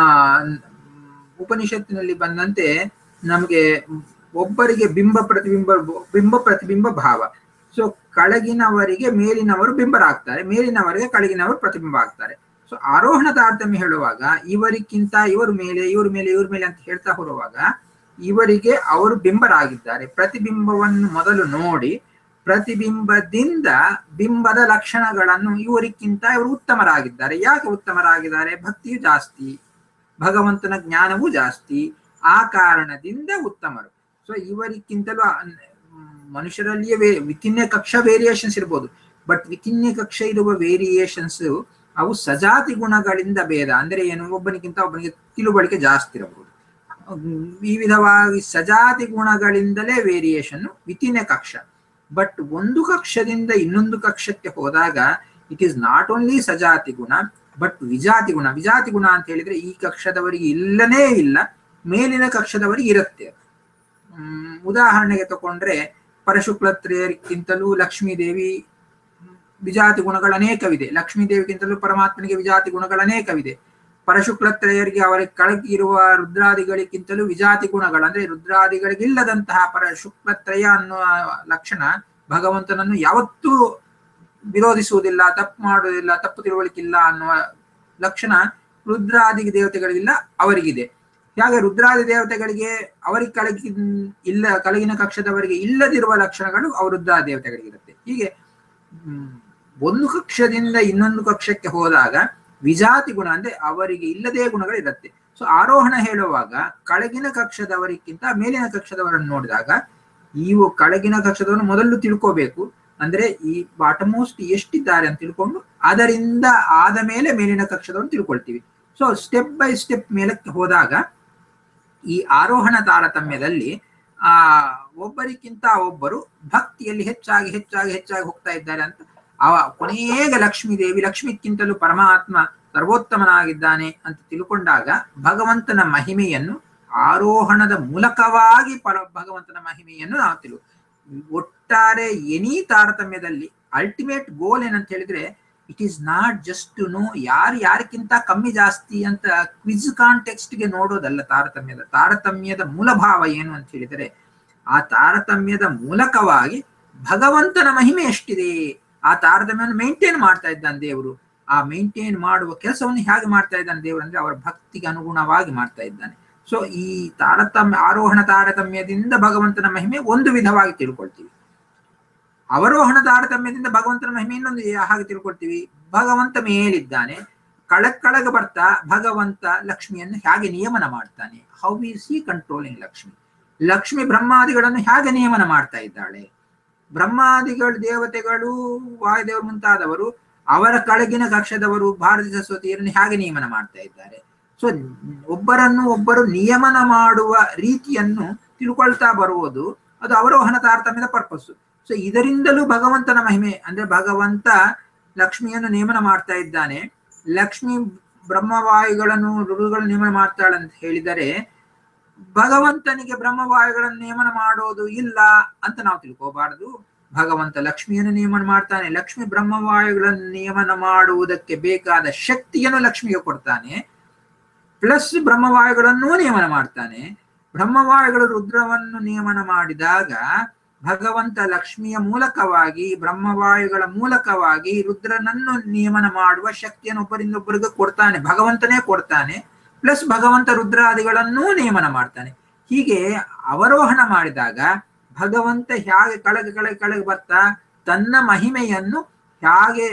ಉಪನಿಷತ್ತಿನಲ್ಲಿ ಬಂದಂತೆ ನಮಗೆ ಒಬ್ಬರಿಗೆ ಬಿಂಬ ಪ್ರತಿಬಿಂಬ ಬಿಂಬ ಪ್ರತಿಬಿಂಬ ಭಾವ ಸೊ ಕೆಳಗಿನವರಿಗೆ ಮೇಲಿನವರು ಬಿಂಬರಾಗ್ತಾರೆ ಮೇಲಿನವರಿಗೆ ಕೆಳಗಿನವರು ಪ್ರತಿಬಿಂಬ ಆಗ್ತಾರೆ ಸೊ ಆರೋಹಣ ತಾರತಮ್ಯ ಹೇಳುವಾಗ ಇವರಿಗಿಂತ ಇವರು ಮೇಲೆ ಇವ್ರ ಮೇಲೆ ಇವ್ರ ಮೇಲೆ ಅಂತ ಹೇಳ್ತಾ ಹೊರುವಾಗ ಇವರಿಗೆ ಅವರು ಬಿಂಬರಾಗಿದ್ದಾರೆ ಪ್ರತಿಬಿಂಬವನ್ನು ಮೊದಲು ನೋಡಿ ಪ್ರತಿಬಿಂಬದಿಂದ ಬಿಂಬದ ಲಕ್ಷಣಗಳನ್ನು ಇವರಿಗಿಂತ ಇವರು ಉತ್ತಮರಾಗಿದ್ದಾರೆ ಯಾಕೆ ಉತ್ತಮರಾಗಿದ್ದಾರೆ ಭಕ್ತಿಯು ಜಾಸ್ತಿ ಭಗವಂತನ ಜ್ಞಾನವೂ ಜಾಸ್ತಿ ಆ ಕಾರಣದಿಂದ ಉತ್ತಮರು ಸೊ ಇವರಿಗಿಂತಲೂ ಆ- ಮ್, ಮನುಷ್ಯರಲ್ಲಿಯೇ ವೇ ವಿತಿನ್ಯ ಕಕ್ಷ ವೇರಿಯೇಷನ್ಸ್ ಇರ್ಬೋದು ಬಟ್ ವಿತಿನ್ಯ ಕಕ್ಷ ಇರುವ ವೇರಿಯೇಷನ್ಸ್ ಅವು ಸಜಾತಿ ಗುಣಗಳಿಂದ ಭೇದ ಅಂದ್ರೆ ಏನು ಒಬ್ಬನಿಗಿಂತ ಒಬ್ಬನಿಗೆ ತಿಳುವಳಿಕೆ ಜಾಸ್ತಿ ಇರಬಹುದು ಹ್ಮ್, ಈ ವಿಧವಾಗಿ ಸಜಾತಿ ಗುಣಗಳಿಂದಲೇ ವೇರಿಯೇಷನ್ ವಿತಿನ್ ಎ ಕಕ್ಷ ಬಟ್ ಒಂದು ಕಕ್ಷದಿಂದ ಇನ್ನೊಂದು ಕಕ್ಷಕ್ಕೆ ಹೋದಾಗ ಇಟ್ ಈಸ್ ನಾಟ್ ಓನ್ಲಿ ಸಜಾತಿ ಗುಣ ಬಟ್ ವಿಜಾತಿ ಗುಣ ವಿಜಾತಿ ಗುಣ ಅಂತ ಹೇಳಿದ್ರೆ ಈ ಕಕ್ಷದವರಿಗೆ ಇಲ್ಲನೇ ಇಲ್ಲ ಮೇಲಿನ ಕಕ್ಷದವರಿಗೆ ಇರುತ್ತೆ ಹ್ಮ್, ಉದಾಹರಣೆಗೆ ತಗೊಂಡ್ರೆ ಪರಶುಕ್ಲತ್ರೆಯರಿಗಿಂತಲೂ ಲಕ್ಷ್ಮೀ ದೇವಿ ವಿಜಾತಿ ಗುಣಗಳು ಅನೇಕವಿದೆ ಲಕ್ಷ್ಮೀ ದೇವಿಗಿಂತಲೂ ಪರಮಾತ್ಮನಿಗೆ ವಿಜಾತಿ ಗುಣಗಳು ಅನೇಕವಿದೆ ಪರಶುಕ್ಲತ್ರಯರಿಗೆ ಅವರ ಕೆಳಗಿರುವ ರುದ್ರಾದಿಗಳಿಗಿಂತಲೂ ವಿಜಾತಿ ಗುಣಗಳು ಅಂದ್ರೆ ರುದ್ರಾದಿಗಳಿಗಿಲ್ಲದಂತಹ ಪರ ಶುಕ್ಲತ್ರಯ ಅನ್ನುವ ಲಕ್ಷಣ ಭಗವಂತನನ್ನು ಯಾವತ್ತೂ ವಿರೋಧಿಸುವುದಿಲ್ಲ ತಪ್ಪು ಮಾಡುವುದಿಲ್ಲ ತಪ್ಪು ತಿಳುವಳಿಕಿಲ್ಲ ಅನ್ನುವ ಲಕ್ಷಣ ರುದ್ರಾದಿ ದೇವತೆಗಳಿಗಿಲ್ಲ ಅವರಿಗಿದೆ ಹಾಗೆ ರುದ್ರಾದಿ ದೇವತೆಗಳಿಗೆ ಅವರಿಗೆ ಕೆಳಗಿ ಇಲ್ಲ ಕೆಳಗಿನ ಕಕ್ಷದವರಿಗೆ ಇಲ್ಲದಿರುವ ಲಕ್ಷಣಗಳು ಅವ ರುದ್ರಾದಿ ದೇವತೆಗಳಿಗಿರುತ್ತೆ ಹೀಗೆ ಹ್ಮ್, ಒಂದು ಕಕ್ಷದಿಂದ ಇನ್ನೊಂದು ಕಕ್ಷಕ್ಕೆ ಹೋದಾಗ ವಿಜಾತಿ ಗುಣ ಅಂದ್ರೆ ಅವರಿಗೆ ಇಲ್ಲದೇ ಗುಣಗಳು ಇರುತ್ತೆ ಸೊ ಆರೋಹಣ ಹೇಳುವಾಗ ಕೆಳಗಿನ ಕಕ್ಷದವರಿಗಿಂತ ಮೇಲಿನ ಕಕ್ಷದವರನ್ನು ನೋಡಿದಾಗ ಇವು ಕೆಳಗಿನ ಕಕ್ಷದವರನ್ನು ಮೊದಲು ತಿಳ್ಕೋಬೇಕು ಅಂದ್ರೆ ಈ ಬಾಟಮೋಸ್ಟ್ ಎಷ್ಟಿದ್ದಾರೆ ಅಂತ ತಿಳ್ಕೊಂಡು ಅದರಿಂದ ಆದ ಮೇಲೆ ಮೇಲಿನ ಕಕ್ಷದವನ್ನು ತಿಳ್ಕೊಳ್ತೀವಿ ಸೊ ಸ್ಟೆಪ್ ಬೈ ಸ್ಟೆಪ್ ಮೇಲಕ್ಕೆ ಹೋದಾಗ ಈ ಆರೋಹಣ ತಾರತಮ್ಯದಲ್ಲಿ ಆ ಒಬ್ಬರಿಗಿಂತ ಒಬ್ಬರು ಭಕ್ತಿಯಲ್ಲಿ ಹೆಚ್ಚಾಗಿ ಹೆಚ್ಚಾಗಿ ಹೆಚ್ಚಾಗಿ ಹೋಗ್ತಾ ಇದ್ದಾರೆ ಅಂತ ಅವ ಕೊನೆಗೆ ಲಕ್ಷ್ಮೀ ದೇವಿ ಲಕ್ಷ್ಮಿಗಿಂತಲೂ ಪರಮಾತ್ಮ ಸರ್ವೋತ್ತಮನಾಗಿದ್ದಾನೆ ಅಂತ ತಿಳ್ಕೊಂಡಾಗ ಭಗವಂತನ ಮಹಿಮೆಯನ್ನು ಆರೋಹಣದ ಮೂಲಕವಾಗಿ ಪರ ಭಗವಂತನ ಮಹಿಮೆಯನ್ನು ನಾವು ತಿಳು ಒಟ್ಟಾರೆ ಎನಿ ತಾರತಮ್ಯದಲ್ಲಿ ಅಲ್ಟಿಮೇಟ್ ಗೋಲ್ ಏನಂತ ಹೇಳಿದ್ರೆ it is not just to know ಯಾರು ಯಾರಿಗಿಂತ ಕಮ್ಮಿ ಜಾಸ್ತಿ ಅಂತ ಕ್ವಿಜ್ ಕಾಂಟೆಕ್ಸ್ಟ್ಗೆ ನೋಡೋದಲ್ಲ ತಾರತಮ್ಯದ ತಾರತಮ್ಯದ ಮೂಲಭಾವ ಏನು ಅಂತ ಹೇಳಿದರೆ ಆ ತಾರತಮ್ಯದ ಮೂಲಕವಾಗಿ ಭಗವಂತನ ಮಹಿಮೆ ಎಷ್ಟಿದೆ ಆ ತಾರತಮ್ಯವನ್ನು ಮೇಂಟೈನ್ ಮಾಡ್ತಾ ಇದ್ದಾನೆ ದೇವರು ಆ ಮೇಂಟೈನ್ ಮಾಡುವ ಕೆಲಸವನ್ನು ಹೇಗೆ ಮಾಡ್ತಾ ಇದ್ದಾನೆ ದೇವರು ಅಂದ್ರೆ ಅವರ ಭಕ್ತಿಗೆ ಅನುಗುಣವಾಗಿ ಮಾಡ್ತಾ ಇದ್ದಾನೆ ಸೊ ಈ ತಾರತಮ್ಯ ಆರೋಹಣ ತಾರತಮ್ಯದಿಂದ ಭಗವಂತನ ಮಹಿಮೆ ಒಂದು ವಿಧವಾಗಿ ತಿಳ್ಕೊಳ್ತೀವಿ ಅವರೋಹಣ ತಾರತಮ್ಯದಿಂದ ಭಗವಂತನ ಮಹಿಮೆ ಇನ್ನೊಂದು ಹಾಗೆ ತಿಳ್ಕೊಳ್ತೀವಿ ಭಗವಂತ ಮೇಲಿದ್ದಾನೆ ಕಳಗ್ ಕಳಗ ಬರ್ತಾ ಭಗವಂತ ಲಕ್ಷ್ಮಿಯನ್ನು ಹೇಗೆ ನಿಯಮನ ಮಾಡ್ತಾನೆ how is he controlling Lakshmi Lakshmi ಬ್ರಹ್ಮಾದಿಗಳನ್ನು ಹೇಗೆ ನಿಯಮನ ಮಾಡ್ತಾ ಇದ್ದಾಳೆ ಬ್ರಹ್ಮಾದಿಗಳು ದೇವತೆಗಳು ವಾಯುದೇವರು ಮುಂತಾದವರು ಅವರ ಕೆಳಗಿನ ಕಕ್ಷದವರು ಭಾರತ ಸರಸ್ವತಿಯರನ್ನು ಹೇಗೆ ನಿಯಮನ ಮಾಡ್ತಾ ಇದ್ದಾರೆ ಸೊ ಒಬ್ಬರನ್ನು ಒಬ್ಬರು ನಿಯಮನ ಮಾಡುವ ರೀತಿಯನ್ನು ತಿಳ್ಕೊಳ್ತಾ ಬರುವುದು ಅದು ಅವರೋಹಣ ತಾರತಮ್ಯದ ಪರ್ಪಸ್ ಸೊ ಇದರಿಂದಲೂ ಭಗವಂತನ ಮಹಿಮೆ ಅಂದ್ರೆ ಭಗವಂತ ಲಕ್ಷ್ಮಿಯನ್ನು ನೇಮನ ಮಾಡ್ತಾ ಇದ್ದಾನೆ ಲಕ್ಷ್ಮಿ ಬ್ರಹ್ಮವಾಯುಗಳನ್ನು ಋಡುಗಳನ್ನು ನೇಮನ ಮಾಡ್ತಾಳೆ ಅಂತ ಹೇಳಿದರೆ ಭಗವಂತನಿಗೆ ಬ್ರಹ್ಮವಾಯುಗಳನ್ನು ನೇಮನ ಮಾಡೋದು ಇಲ್ಲ ಅಂತ ನಾವು ತಿಳ್ಕೋಬಾರದು ಭಗವಂತ ಲಕ್ಷ್ಮಿಯನ್ನು ನಿಯಮನ ಮಾಡ್ತಾನೆ ಲಕ್ಷ್ಮಿ ಬ್ರಹ್ಮವಾಯುಗಳನ್ನು ನಿಯಮನ ಮಾಡುವುದಕ್ಕೆ ಬೇಕಾದ ಶಕ್ತಿಯನ್ನು ಲಕ್ಷ್ಮಿಗೆ ಕೊಡ್ತಾನೆ ಪ್ಲಸ್ ಬ್ರಹ್ಮವಾಯುಗಳನ್ನೂ ನಿಯಮನ ಮಾಡ್ತಾನೆ ಬ್ರಹ್ಮವಾಯುಗಳು ರುದ್ರವನ್ನು ನಿಯಮನ ಮಾಡಿದಾಗ ಭಗವಂತ ಲಕ್ಷ್ಮಿಯ ಮೂಲಕವಾಗಿ ಬ್ರಹ್ಮವಾಯುಗಳ ಮೂಲಕವಾಗಿ ರುದ್ರನನ್ನು ನಿಯಮನ ಮಾಡುವ ಶಕ್ತಿಯನ್ನು ಒಬ್ಬರಿಂದೊಬ್ಬರಿಗೆ ಕೊಡ್ತಾನೆ ಭಗವಂತನೇ ಕೊಡ್ತಾನೆ ಪ್ಲಸ್ ಭಗವಂತ ರುದ್ರಾದಿಗಳನ್ನೂ ನಿಯಮನ ಮಾಡ್ತಾನೆ ಹೀಗೆ ಅವರೋಹಣ ಮಾಡಿದಾಗ ಭಗವಂತ ಹೇಗೆ ಕೆಳಗೆ ಕೆಳಗೆ ಕೆಳಗೆ ಬರ್ತಾ ತನ್ನ ಮಹಿಮೆಯನ್ನು ಹೇಗೆ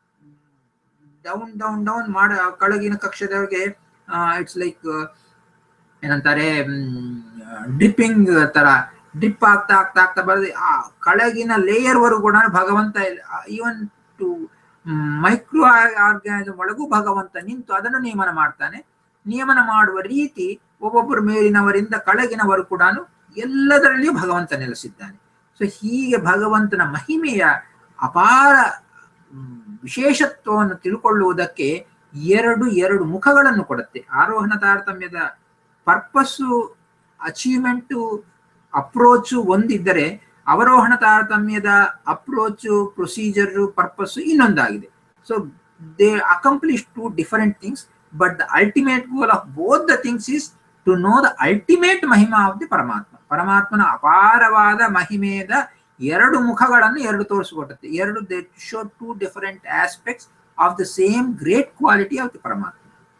ಡೌನ್ ಡೌನ್ ಡೌನ್ ಮಾಡ ಕೆಳಗಿನ ಕಕ್ಷದವರಿಗೆ ಇಟ್ಸ್ ಲೈಕ್ ಏನಂತಾರೆ ಡ್ರಿಪ್ಪಿಂಗ್ ತರ ಡ್ರಿಪ್ ಆಗ್ತಾ ಆಗ್ತಾ ಆಗ್ತಾ ಬರೋದು ಆ ಕೆಳಗಿನ ಲೇಯರ್ ವರೆಗೂ ಕೂಡ ಭಗವಂತ ಈವನ್ ಟು ಮೈಕ್ರೋ ಆರ್ಗಾನಿಸಮ್ ಒಳಗೂ ಭಗವಂತ ನಿಂತು ಅದನ್ನು ನಿಯಮನ ಮಾಡ್ತಾನೆ ನಿಯಮನ ಮಾಡುವ ರೀತಿ ಒಬ್ಬೊಬ್ಬರು ಮೇಲಿನವರಿಂದ ಕೆಳಗಿನವರು ಕೂಡ ಎಲ್ಲದರಲ್ಲಿಯೂ ಭಗವಂತ ನೆಲೆಸಿದ್ದಾನೆ ಸೊ ಹೀಗೆ ಭಗವಂತನ ಮಹಿಮೆಯ ಅಪಾರ ವಿಶೇಷತ್ವವನ್ನು ತಿಳ್ಕೊಳ್ಳುವುದಕ್ಕೆ ಎರಡು ಎರಡು ಮುಖಗಳನ್ನು ಕೊಡುತ್ತೆ ಆರೋಹಣ ತಾರತಮ್ಯದ ಪರ್ಪಸ್ಸು ಅಚೀವ್ಮೆಂಟು ಅಪ್ರೋಚು ಒಂದಿದ್ದರೆ ಅವರೋಹಣ ತಾರತಮ್ಯದ ಅಪ್ರೋಚು ಪ್ರೊಸೀಜರ್ ಪರ್ಪಸ್ ಇನ್ನೊಂದಾಗಿದೆ so they accomplish two different things but the ultimate goal of both the things is to know the ultimate ಮಹಿಮಾ ಆಫ್ ದಿ ಪರಮಾತ್ಮ ಪರಮಾತ್ಮನ ಅಪಾರವಾದ ಮಹಿಮೆಯದ ಎರಡು ಮುಖಗಳನ್ನು ಎರಡು ತೋರಿಸಿಕೊಟ್ಟುತ್ತೆ ಎರಡು they show two different aspects of the same great quality of the ಪರಮಾತ್ಮ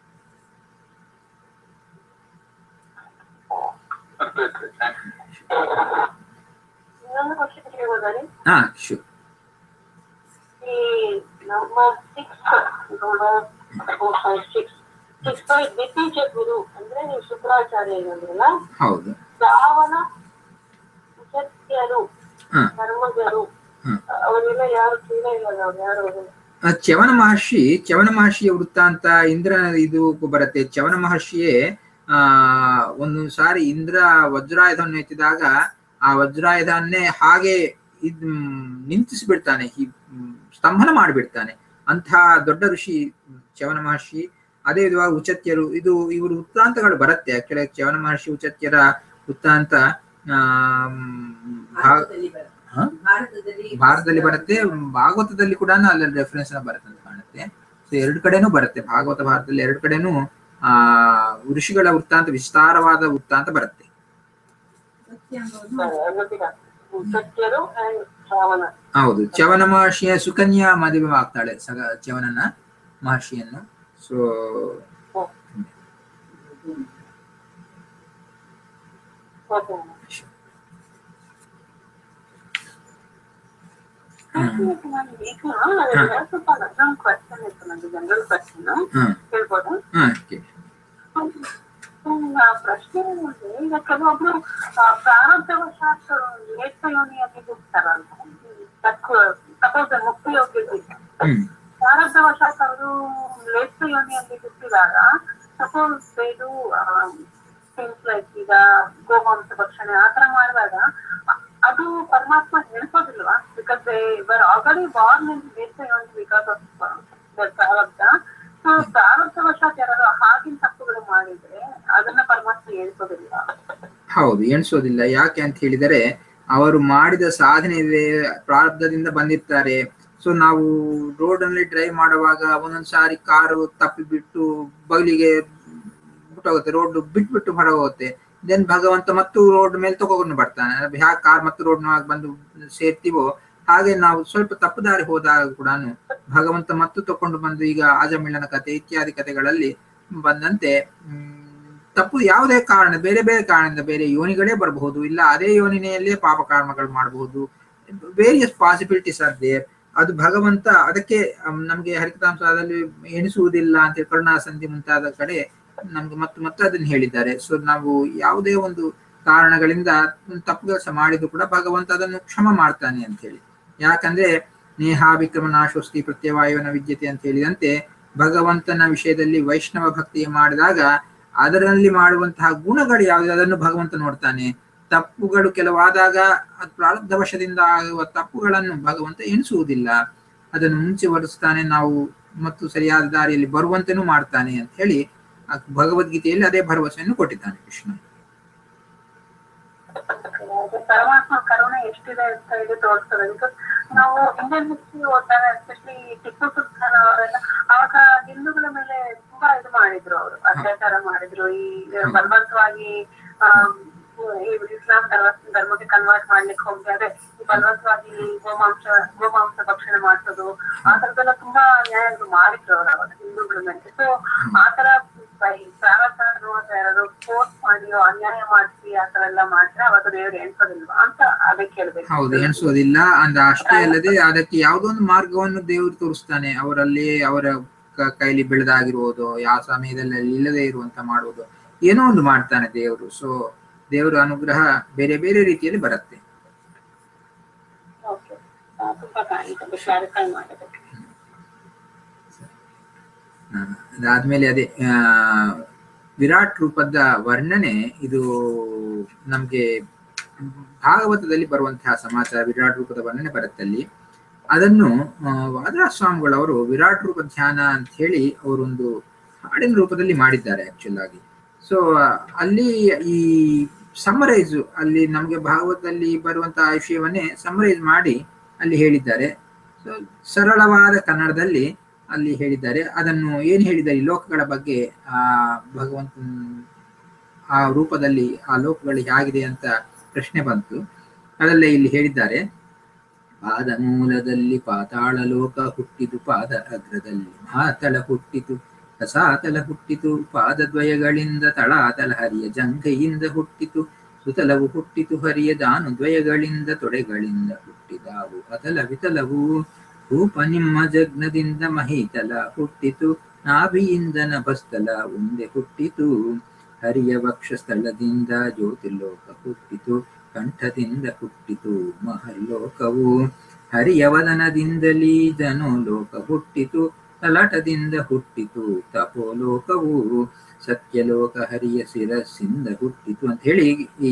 ಇನ್ನೊಂದು ಕ್ವಶನ್ ಕೇಳ್ಬೋದಾ ರೀ ಹಾ ಶೂರ್ ಈ ನಂಬರ್ ಸಿಕ್ಸ್ ಸಿಕ್ಸ್ ಸಿಕ್ಸ್ ದಿತೀಜ ಗುರು ಅಂದ್ರೆ ನೀವು ಶುಕ್ರಾಚಾರ್ಯ ಏನಂದ್ರಲ್ಲ ಹೌದು ಶ್ರಾವಣ ಸತ್ಯರು ಹಾ ಧರ್ಮಜರು ಹ್ಮ್. ಅವರೆಲ್ಲ ಯಾರು ಕೇಳೇ ಇಲ್ಲ ನಾವು ಯಾರು ಆ ಚವನ ಮಹರ್ಷಿ ಚವನ ಮಹರ್ಷಿಯ ವೃತ್ತಾಂತ ಇಂದ್ರ ಇದು ಬರುತ್ತೆ ಚವನ ಮಹರ್ಷಿಯೇ ಆ ಒಂದು ಸಾರಿ ಇಂದ್ರ ವಜ್ರಾಯುಧವನ್ನು ಎತ್ತಿದಾಗ ಆ ವಜ್ರಾಯುಧನ್ನೇ ಹಾಗೆ ಇದ್ ಮ್, ನಿಂತಿಸ್ಬಿಡ್ತಾನೆ ಹಿ- ಮ್, ಸ್ತಂಭನ ಮಾಡಿಬಿಡ್ತಾನೆ ಅಂತಹ ದೊಡ್ಡ ಋಷಿ ಚವನ ಮಹರ್ಷಿ ಅದೇ ವಿಧವಾಗಿ ಉಚತ್ಯರು ಇದು ಇವರು ವೃತ್ತಾಂತಗಳು ಬರುತ್ತೆ ಆಕ್ಚುಲಿ ಚವನ ಮಹರ್ಷಿ ಉಚತ್ಯರ ವೃತ್ತಾಂತ ಆ ಭಾ- ಭಾರತದಲ್ಲಿ ಬರುತ್ತೆ. ಹಾ? ಭಾರತದಲ್ಲಿ ಭಾರತದಲ್ಲಿ ಬರುತ್ತೆ ಭಾಗವತದಲ್ಲಿ ಕೂಡ ಅಲ್ಲಿ ರೆಫರೆನ್ಸ್ ಬರುತ್ತೆ ಅಂತ ಕಾಣುತ್ತೆ ಸೊ ಎರಡು ಕಡೆನೂ ಬರುತ್ತೆ ಭಾಗವತ ಭಾರತದಲ್ಲಿ ಎರಡು ಕಡೆನೂ ಆ ಋಷಿಗಳ ವೃತ್ತಾಂತ ವಿಸ್ತಾರವಾದ ವೃತ್ತಾಂತ ಬರುತ್ತೆ ಸತ್ಯ ಅನ್ನೋದು ಗೊತ್ತಿಲ್ಲ ಸತ್ಯರು ಅಂಡ್ ಶ್ರಾವಣ ಹೌದು ಚವನ ಮಹರ್ಷಿಯ ಸುಕನ್ಯಾ ಮದುವೆ ಆಗ್ತಾಳೆ ಸಗ ಚವನನ ಮಹರ್ಷಿಯನ್ನು ಸೊ ಓಕೆ ನಾನು ಈಗ ಸ್ವಲ್ಪ ನನ್ನೊಂದು ಕ್ವಶನ್ ಇತ್ತು ನಂದು ಜನರಲ್ ಕ್ವಶನ್ ಹ್ಮ್ ಹೇಳ್ಬೋದಾ ಹ್ಮ್ okay. ನನ್ನ ಪ್ರಶ್ನೆ ಏನಂದ್ರೆ ಈಗ ಕೆಲವೊಬ್ರು ಆ, ಪ್ರಾರಬ್ಧವಶಾತ್ ಲೇಖ ಯೋನಿಯಾಗಿ ಹುಟ್ಟತಾರಲ್ಲ ಸಪೋಸ್ ಮುಕ್ತಿ ಯೋಗ್ಯತೆ ಹ್ಮ್ ಪ್ರಾರಬ್ಧವಶಾತ್ ಅವರು ಲೇಖ ಯೋನಿಯಲ್ಲಿ ಹುಟ್ಟಿದಾಗ ಸಪೋಸ್ ಇದು ಥಿಂಗ್ಸ್ ಲೈಕ್ ಈಗ ಗೋಮಾಂಸ ಭಕ್ಷಣೆ ಆ ತರ ಮಾಡಿದಾಗ ಅ- ಅದು ಪರಮಾತ್ಮ ನೆನಪೋದಿಲ್ವಾ because they were already born in ಲೇಖ ಯೋನಿ ಬಿಕಾಸ್ ಆಫ್ ಪ್ರಾರಬ್ಧ ಸೊ ಪ್ರಾರಬ್ಧವಶಾತ್ ಯಾರು ಹಾಗಿನ ತಪ್ಪುಗಳು ಮಾಡಿದ್ರೆ ಅದನ್ನ ಪರಮಾತ್ಮ ಹೇಳ್ಕೋದಿಲ್ಲ ಹೌದು ಎಣಿಸೋದಿಲ್ಲ ಯಾಕೆ ಅಂತ ಹೇಳಿದರೆ ಅವರು ಮಾಡಿದ ಸಾಧನೆ ಇದೆ ಪ್ರಾರಬ್ಧದಿಂದ ಬಂದಿರ್ತಾರೆ ಸೊ ನಾವು ರೋಡ್ ಅಲ್ಲಿ ಡ್ರೈವ್ ಮಾಡುವಾಗ ಒಂದೊಂದ್ ಸಾರಿ ಕಾರು ತಪ್ಪಿ ಬಿಟ್ಟು ಬಗಲಿಗೆ ಬಿಟ್ಟೋಗುತ್ತೆ ರೋಡ್ ಬಿಟ್ಬಿಟ್ಟು ಹೊರಗೋಗುತ್ತೆ ದೆನ್ ಭಗವಂತ ಮತ್ತು ರೋಡ್ ಮೇಲೆ ತಗೊಂಡು ಬರ್ತಾನೆ ಹ್ಯಾಕ್ ಕಾರ್ ಮತ್ತು ರೋಡ್ ಬಂದು ಸೇರ್ತೀವೋ ಹಾಗೆ ನಾವು ಸ್ವಲ್ಪ ತಪ್ಪು ದಾರಿ ಹೋದಾಗ ಕೂಡ ಭಗವಂತ ಮತ್ತು ತಕೊಂಡು ಬಂದು ಈಗ ಆಜಮಿಳನ ಕತೆ ಇತ್ಯಾದಿ ಕಥೆಗಳಲ್ಲಿ ಬಂದಂತೆ ಹ್ಮ್, ತಪ್ಪು ಯಾವುದೇ ಕಾರಣ ಬೇರೆ ಬೇರೆ ಕಾರಣದಿಂದ ಬೇರೆ ಯೋನಿಗಳೇ ಬರಬಹುದು ಇಲ್ಲ ಅದೇ ಯೋನಿನೆಯಲ್ಲೇ ಪಾಪ ಕರ್ಮಗಳು ಮಾಡಬಹುದು ವೇರಿಯಸ್ ಪಾಸಿಬಿಲಿಟೀಸ್ ಆರ್ ದೇರ್ ಅದು ಭಗವಂತ ಅದಕ್ಕೆ ಅಮ್, ನಮ್ಗೆ ಹರಿಕತಾಂಶದಲ್ಲಿ ಎಣಿಸುವುದಿಲ್ಲ ಅಂತ ಹೇಳಿ ಕರುಣಾಸಂಧಿ ಮುಂತಾದ ಕಡೆ ನಮ್ಗೆ ಮತ್ತು ಮತ್ತೆ ಅದನ್ನ ಹೇಳಿದ್ದಾರೆ ಸೊ ನಾವು ಯಾವುದೇ ಒಂದು ಕಾರಣಗಳಿಂದ ತಪ್ಪು ಕೆಲಸ ಮಾಡಿದ್ರು ಕೂಡ ಭಗವಂತ ಅದನ್ನು ಕ್ಷಮ ಮಾಡ್ತಾನೆ ಅಂತ ಹೇಳಿ ಯಾಕಂದ್ರೆ ನೇಹಾಭಿಕ್ರಮ ನಾಶೋಸ್ತಿ ಪ್ರತ್ಯವಾಯುವನ ವಿದ್ಯತೆ ಅಂತ ಹೇಳಿದಂತೆ ಭಗವಂತನ ವಿಷಯದಲ್ಲಿ ವೈಷ್ಣವ ಭಕ್ತಿ ಮಾಡಿದಾಗ ಅದರಲ್ಲಿ ಮಾಡುವಂತಹ ಗುಣಗಳು ಯಾವುದು ಅದನ್ನು ಭಗವಂತ ನೋಡ್ತಾನೆ ತಪ್ಪುಗಳು ಕೆಲವಾದಾಗ ಅದು ಪ್ರಾರಬ್ಧ ವಶದಿಂದ ಆಗುವ ತಪ್ಪುಗಳನ್ನು ಭಗವಂತ ಎಣಿಸುವುದಿಲ್ಲ ಅದನ್ನು ಮುಂಚೆ ಹೊರಿಸ್ತಾನೆ ನಾವು ಮತ್ತು ಸರಿಯಾದ ದಾರಿಯಲ್ಲಿ ಬರುವಂತೆನೂ ಮಾಡ್ತಾನೆ ಅಂತ ಹೇಳಿ ಆ ಭಗವದ್ಗೀತೆಯಲ್ಲಿ ಅದೇ ಭರವಸೆಯನ್ನು ಕೊಟ್ಟಿದ್ದಾನೆ ಕೃಷ್ಣ ಅದು ಪರಮಾತ್ಮ ಕರುಣೆ ಎಷ್ಟಿದೆ ಅಂತ ಹೇಳಿ ತೋರಿಸ್ತದೆ ಬಿಕಾಸ್ ನಾವು ಇಂಡಿಯನ್ ಹಿಸ್ಟ್ರಿ ಓದ್ದಾಗ ಎಸ್ಪೆಷಲಿ ಟಿಪ್ಪು ಸುಲ್ತಾನ್ ಅವರೆಲ್ಲ ಅವಾಗ ಹಿಂದೂಗಳ ಮೇಲೆ ತುಂಬಾ ಇದು ಮಾಡಿದ್ರು ಅವರು ಅತ್ಯಾಚಾರ ಮಾಡಿದ್ರು ಈ ಬಲವಂತವಾಗಿ ಆಮ್, ಈ ಇಸ್ಲಾಂ ಧರ್ಮ ಧರ್ಮಕ್ಕೆ ಕನ್ವರ್ಟ್ ಮಾಡ್ಲಿಕ್ಕೆ ಹೋಗಿ ಅದೇ ಈ ಬಲವಂತವಾಗಿ ಗೋಮಾಂಸ ಗೋಮಾಂಸ ಭಕ್ಷಣೆ ಮಾಡಿಸೋದು ಆ ತರದೆಲ್ಲ ತುಂಬಾ ನ್ಯಾಯಗಳು ಮಾಡಿದ್ರು ಅವರು ಅವಾಗ ಹಿಂದೂಗಳ ಮೇಲೆ ಸೊ ಆ ತರ ಪ್ರಾರಬ್ಧ ಅನ್ನುವಂತ ಯಾರಾದ್ರು ಫೋರ್ಸ್ ಮಾಡಿ ಅನ್ಯಾಯ ಮಾಡಿಸಿ ಆ ತರ ಎಲ್ಲ ಮಾಡಿದ್ರೆ ಅವಾಗ ದೇವ್ರು ಎಣ್ಸೋದಿಲ್ವಾ ಅಂತ ಅದಕ್ಕೆ ಕೇಳ್ಬೇಕು ಹೌದು ಎಣಿಸೋದಿಲ್ಲ ಅಂದ ಅಷ್ಟೇ ಅಲ್ಲದೆ ಅದಕ್ಕೆ ಯಾವುದೋ ಒಂದು ಮಾರ್ಗವನ್ನು ದೇವರು ತೋರಿಸ್ತಾನೆ ಅವರಲ್ಲಿ ಅವರ ಕ- ಕೈಲಿ ಬೆಳೆದಾಗಿರುವುದು ಯಾವ ಸಮಯದಲ್ಲಿ ಅಲ್ಲಿ ಇಲ್ಲದೆ ಇರುವಂತ ಮಾಡುವುದು ಏನೋ ಒಂದು ಮಾಡ್ತಾನೆ ದೇವರು ಸೊ ದೇವರ ಅನುಗ್ರಹ ಬೇರೆ ಬೇರೆ ರೀತಿಯಲ್ಲಿ ಬರುತ್ತೆ ಓಕೆ ತುಂಬಾ ಥ್ಯಾಂಕ್ಸ್ ಅದು ಕ್ಲಾರಿಫೈ ಮಾಡೋದಕ್ಕೆ ಆ, ಅದಾದ್ಮೇಲೆ ಅದೇ ಆ, ವಿರಾಟ್ ರೂಪದ ವರ್ಣನೆ ಇದು ನಮ್ಗೆ ಭಾಗವತದಲ್ಲಿ ಬರುವಂತಹ ಸಮಾಚಾರ ವಿರಾಟ್ ರೂಪದ ವರ್ಣನೆ ಬರುತ್ತಲ್ಲಿ ಅದನ್ನು ಆ, ವಾದರಾಜ ಸ್ವಾಮಿಗಳವರು ವಿರಾಟ್ ರೂಪ ಧ್ಯಾನ ಅಂತ ಹೇಳಿ ಅವರೊಂದು ಹಾಡಿನ ರೂಪದಲ್ಲಿ ಮಾಡಿದ್ದಾರೆ ಆಕ್ಚುಲ್ ಆಗಿ ಸೊ ಅಲ್ಲಿ ಈ ಸಮರೈಸ್ ಅಲ್ಲಿ ನಮ್ಗೆ ಭಾಗವತದಲ್ಲಿ ಬರುವಂತಹ ವಿಷಯವನ್ನೇ ಸಮರೈಸ್ ಮಾಡಿ ಅಲ್ಲಿ ಹೇಳಿದ್ದಾರೆ ಸೊ ಸರಳವಾದ ಕನ್ನಡದಲ್ಲಿ ಅಲ್ಲಿ ಹೇಳಿದ್ದಾರೆ ಅದನ್ನು ಏನ್ ಹೇಳಿದ್ದಾರೆ ಈ ಲೋಕಗಳ ಬಗ್ಗೆ ಆ ಭಗವಂತನ ಆ ರೂಪದಲ್ಲಿ ಆ ಲೋಕಗಳು ಹೇಗಿದೆ ಅಂತ ಪ್ರಶ್ನೆ ಬಂತು ಅದಲ್ಲೇ ಇಲ್ಲಿ ಹೇಳಿದ್ದಾರೆ ಪಾದ ಮೂಲದಲ್ಲಿ ಪಾತಾಳ ಲೋಕ ಹುಟ್ಟಿತು ಪಾದ ಅಗ್ರದಲ್ಲಿ ಮಾತಳ ಹುಟ್ಟಿತು ರಸಾತಲ ಹುಟ್ಟಿತು ಪಾದದ್ವಯಗಳಿಂದ ತಳಾತಲ ಹರಿಯ ಜಂಘೆಯಿಂದ ಹುಟ್ಟಿತು ಸುತಲವು ಹುಟ್ಟಿತು ಹರಿಯ ದ್ವಯಗಳಿಂದ ತೊಡೆಗಳಿಂದ ಹುಟ್ಟಿದಾವು ಅತಲ ವಿತಲವು ರೂಪ ನಿಮ್ಮ ಜಗ್ನದಿಂದ ಮಹೀತಲ ಹುಟ್ಟಿತು ನಾಭಿಯಿಂದ ನಭಸ್ಥಲ ಒಂದೆ ಹುಟ್ಟಿತು ಹರಿಯ ವಕ್ಷಸ್ಥಳದಿಂದ ಜ್ಯೋತಿರ್ಲೋಕ ಹುಟ್ಟಿತು ಕಂಠದಿಂದ ಹುಟ್ಟಿತು ಮಹಲ್ಲೋಕವು ಹರಿಯ ವದನದಿಂದಲೀ ಜನೋಲೋಕ ಹುಟ್ಟಿತು ತಲಾಟದಿಂದ ಹುಟ್ಟಿತು ತಪೋಲೋಕವು ಸತ್ಯಲೋಕ ಹರಿಯ ಶಿರಸ್ಸಿಂದ ಹುಟ್ಟಿತು ಅಂತ ಹೇಳಿ ಈ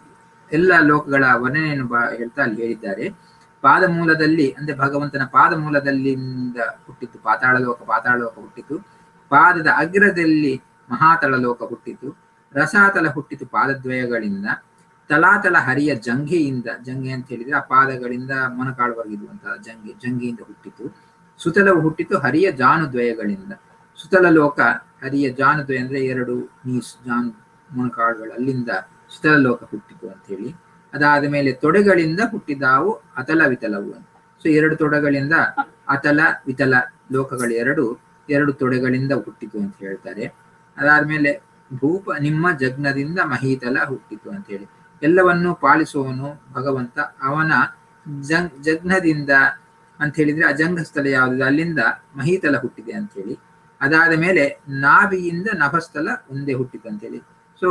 ಎಲ್ಲ ಲೋಕಗಳ ವರ್ಣನೆಯನ್ನು ಬಾ ಹೇಳ್ತಾ ಅಲ್ಲಿ ಹೇಳಿದ್ದಾರೆ ಪಾದ ಮೂಲದಲ್ಲಿ ಅಂದ್ರೆ ಭಗವಂತನ ಪಾದ ಮೂಲದಲ್ಲಿಂದ ಹುಟ್ಟಿತು ಪಾತಾಳ ಲೋಕ ಪಾತಾಳ ಲೋಕ ಹುಟ್ಟಿತು ಪಾದದ ಅಗ್ರದಲ್ಲಿ ಮಹಾತಳ ಲೋಕ ಹುಟ್ಟಿತು ರಸಾತಲ ಹುಟ್ಟಿತು ಪಾದದ್ವಯಗಳಿಂದ ತಲಾತಲ ಹರಿಯ ಜಂಘೆಯಿಂದ ಜಂಘೆ ಅಂತ ಹೇಳಿದ್ರೆ ಆ ಪಾದಗಳಿಂದ ಮೊನಕಾಳುವರೆಗಿರುವಂತಹ ಜಂಘೆ ಜಂಘೆಯಿಂದ ಹುಟ್ಟಿತು ಸುತಲವು ಹುಟ್ಟಿತು ಹರಿಯ ಜಾನುದ್ವಯಗಳಿಂದ ಸುತಲ ಲೋಕ ಹರಿಯ ಜಾನುದ್ವಯ ಅಂದ್ರೆ ಎರಡು ನೀಸ್ ಜಾನು ಮೊನಕಾಳುಗಳು ಅಲ್ಲಿಂದ ಸುತಲ ಲೋಕ ಹುಟ್ಟಿತು ಅಂತ ಹೇಳಿ ಅದಾದ ಮೇಲೆ ತೊಡೆಗಳಿಂದ ಹುಟ್ಟಿದಾವು ಅತಲ ವಿತಲವು ಅಂತ ಸೊ ಎರಡು ತೊಡೆಗಳಿಂದ ಅತಲ ವಿತಲ ಲೋಕಗಳು ಎರಡು ಎರಡು ತೊಡೆಗಳಿಂದ ಹುಟ್ಟಿತು ಅಂತ ಹೇಳ್ತಾರೆ ಅದಾದ್ಮೇಲೆ ಭೂಪ ನಿಮ್ಮ ಜಗ್ನದಿಂದ ಮಹೀತಲ ಹುಟ್ಟಿತು ಅಂತ ಹೇಳಿ ಎಲ್ಲವನ್ನು ಪಾಲಿಸುವವನು ಭಗವಂತ ಅವನ ಜಂಗ್ ಜಗ್ನದಿಂದ ಅಂತ ಹೇಳಿದ್ರೆ ಅಜಂಗ ಸ್ಥಳ ಯಾವುದು ಅಲ್ಲಿಂದ ಮಹೀತಲ ಹುಟ್ಟಿದೆ ಅಂತ ಹೇಳಿ ಅದಾದ ಮೇಲೆ ನಾಭಿಯಿಂದ ನಭಸ್ಥಲ ಒಂದೇ ಹುಟ್ಟಿತು ಅಂತ ಹೇಳಿ ಸೊ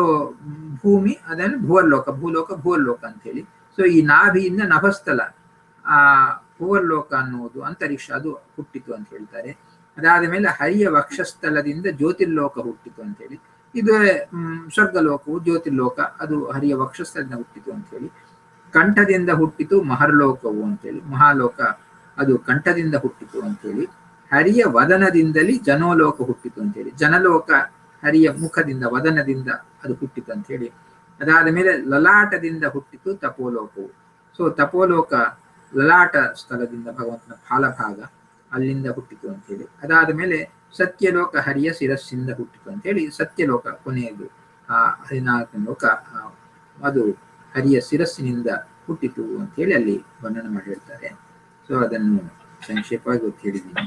ಭೂಮಿ ಅದನ್ನು ಭುವರ್ಲೋಕ ಭೂಲೋಕ ಭುವರ್ಲೋಕ ಅಂತ ಹೇಳಿ ಸೊ ಈ ನಾಭಿಯಿಂದ ನಭಸ್ಥಲ ಆ ಭುವರ್ಲೋಕ ಅನ್ನುವುದು ಅಂತರಿಕ್ಷ ಅದು ಹುಟ್ಟಿತು ಅಂತ ಹೇಳ್ತಾರೆ ಅದಾದ ಮೇಲೆ ಹರಿಯ ವಕ್ಷಸ್ಥಲದಿಂದ ಜ್ಯೋತಿರ್ಲೋಕ ಹುಟ್ಟಿತು ಅಂತ ಹೇಳಿ ಇದು ಮ್, ಸ್ವರ್ಗಲೋಕವು ಜ್ಯೋತಿರ್ಲೋಕ ಅದು ಹರಿಯ ವಕ್ಷಸ್ಥಲದಿಂದ ಹುಟ್ಟಿತು ಅಂತ ಹೇಳಿ ಕಂಠದಿಂದ ಹುಟ್ಟಿತು ಮಹರ್ಲೋಕವು ಅಂತೇಳಿ ಮಹಾಲೋಕ ಅದು ಕಂಠದಿಂದ ಹುಟ್ಟಿತು ಅಂತೇಳಿ ಹರಿಯ ವದನದಿಂದಲೇ ಜನೋಲೋಕ ಹುಟ್ಟಿತು ಅಂತೇಳಿ ಜನಲೋಕ ಹರಿಯ ಮುಖದಿಂದ ವದನದಿಂದ ಅದು ಹುಟ್ಟಿತು ಅಂತ ಹೇಳಿ ಅದಾದ ಮೇಲೆ ಲಲಾಟದಿಂದ ಹುಟ್ಟಿತು ತಪೋಲೋಕವು ಸೊ ತಪೋಲೋಕ ಲಲಾಟ ಸ್ಥಳದಿಂದ ಭಗವಂತನ ಫಾಲಭಾಗ ಅಲ್ಲಿಂದ ಹುಟ್ಟಿತು ಅಂತೇಳಿ ಅದಾದ ಮೇಲೆ ಸತ್ಯಲೋಕ ಹರಿಯ ಶಿರಸ್ಸಿಂದ ಹುಟ್ಟಿತು ಅಂತೇಳಿ ಸತ್ಯಲೋಕ ಕೊನೆಯದು ಆ ಹದಿನಾಲ್ಕನೇ ಲೋಕ ಆ, ಅದು ಹರಿಯ ಶಿರಸ್ಸಿನಿಂದ ಹುಟ್ಟಿತು ಅಂತೇಳಿ ಅಲ್ಲಿ ವರ್ಣನೆ ಮಾಡಿ ಹೇಳ್ತಾರೆ ಸೊ ಅದನ್ನು ಸಂಕ್ಷೇಪವಾಗಿ ಗೊತ್ತು ಹೇಳಿದ್ದೀನಿ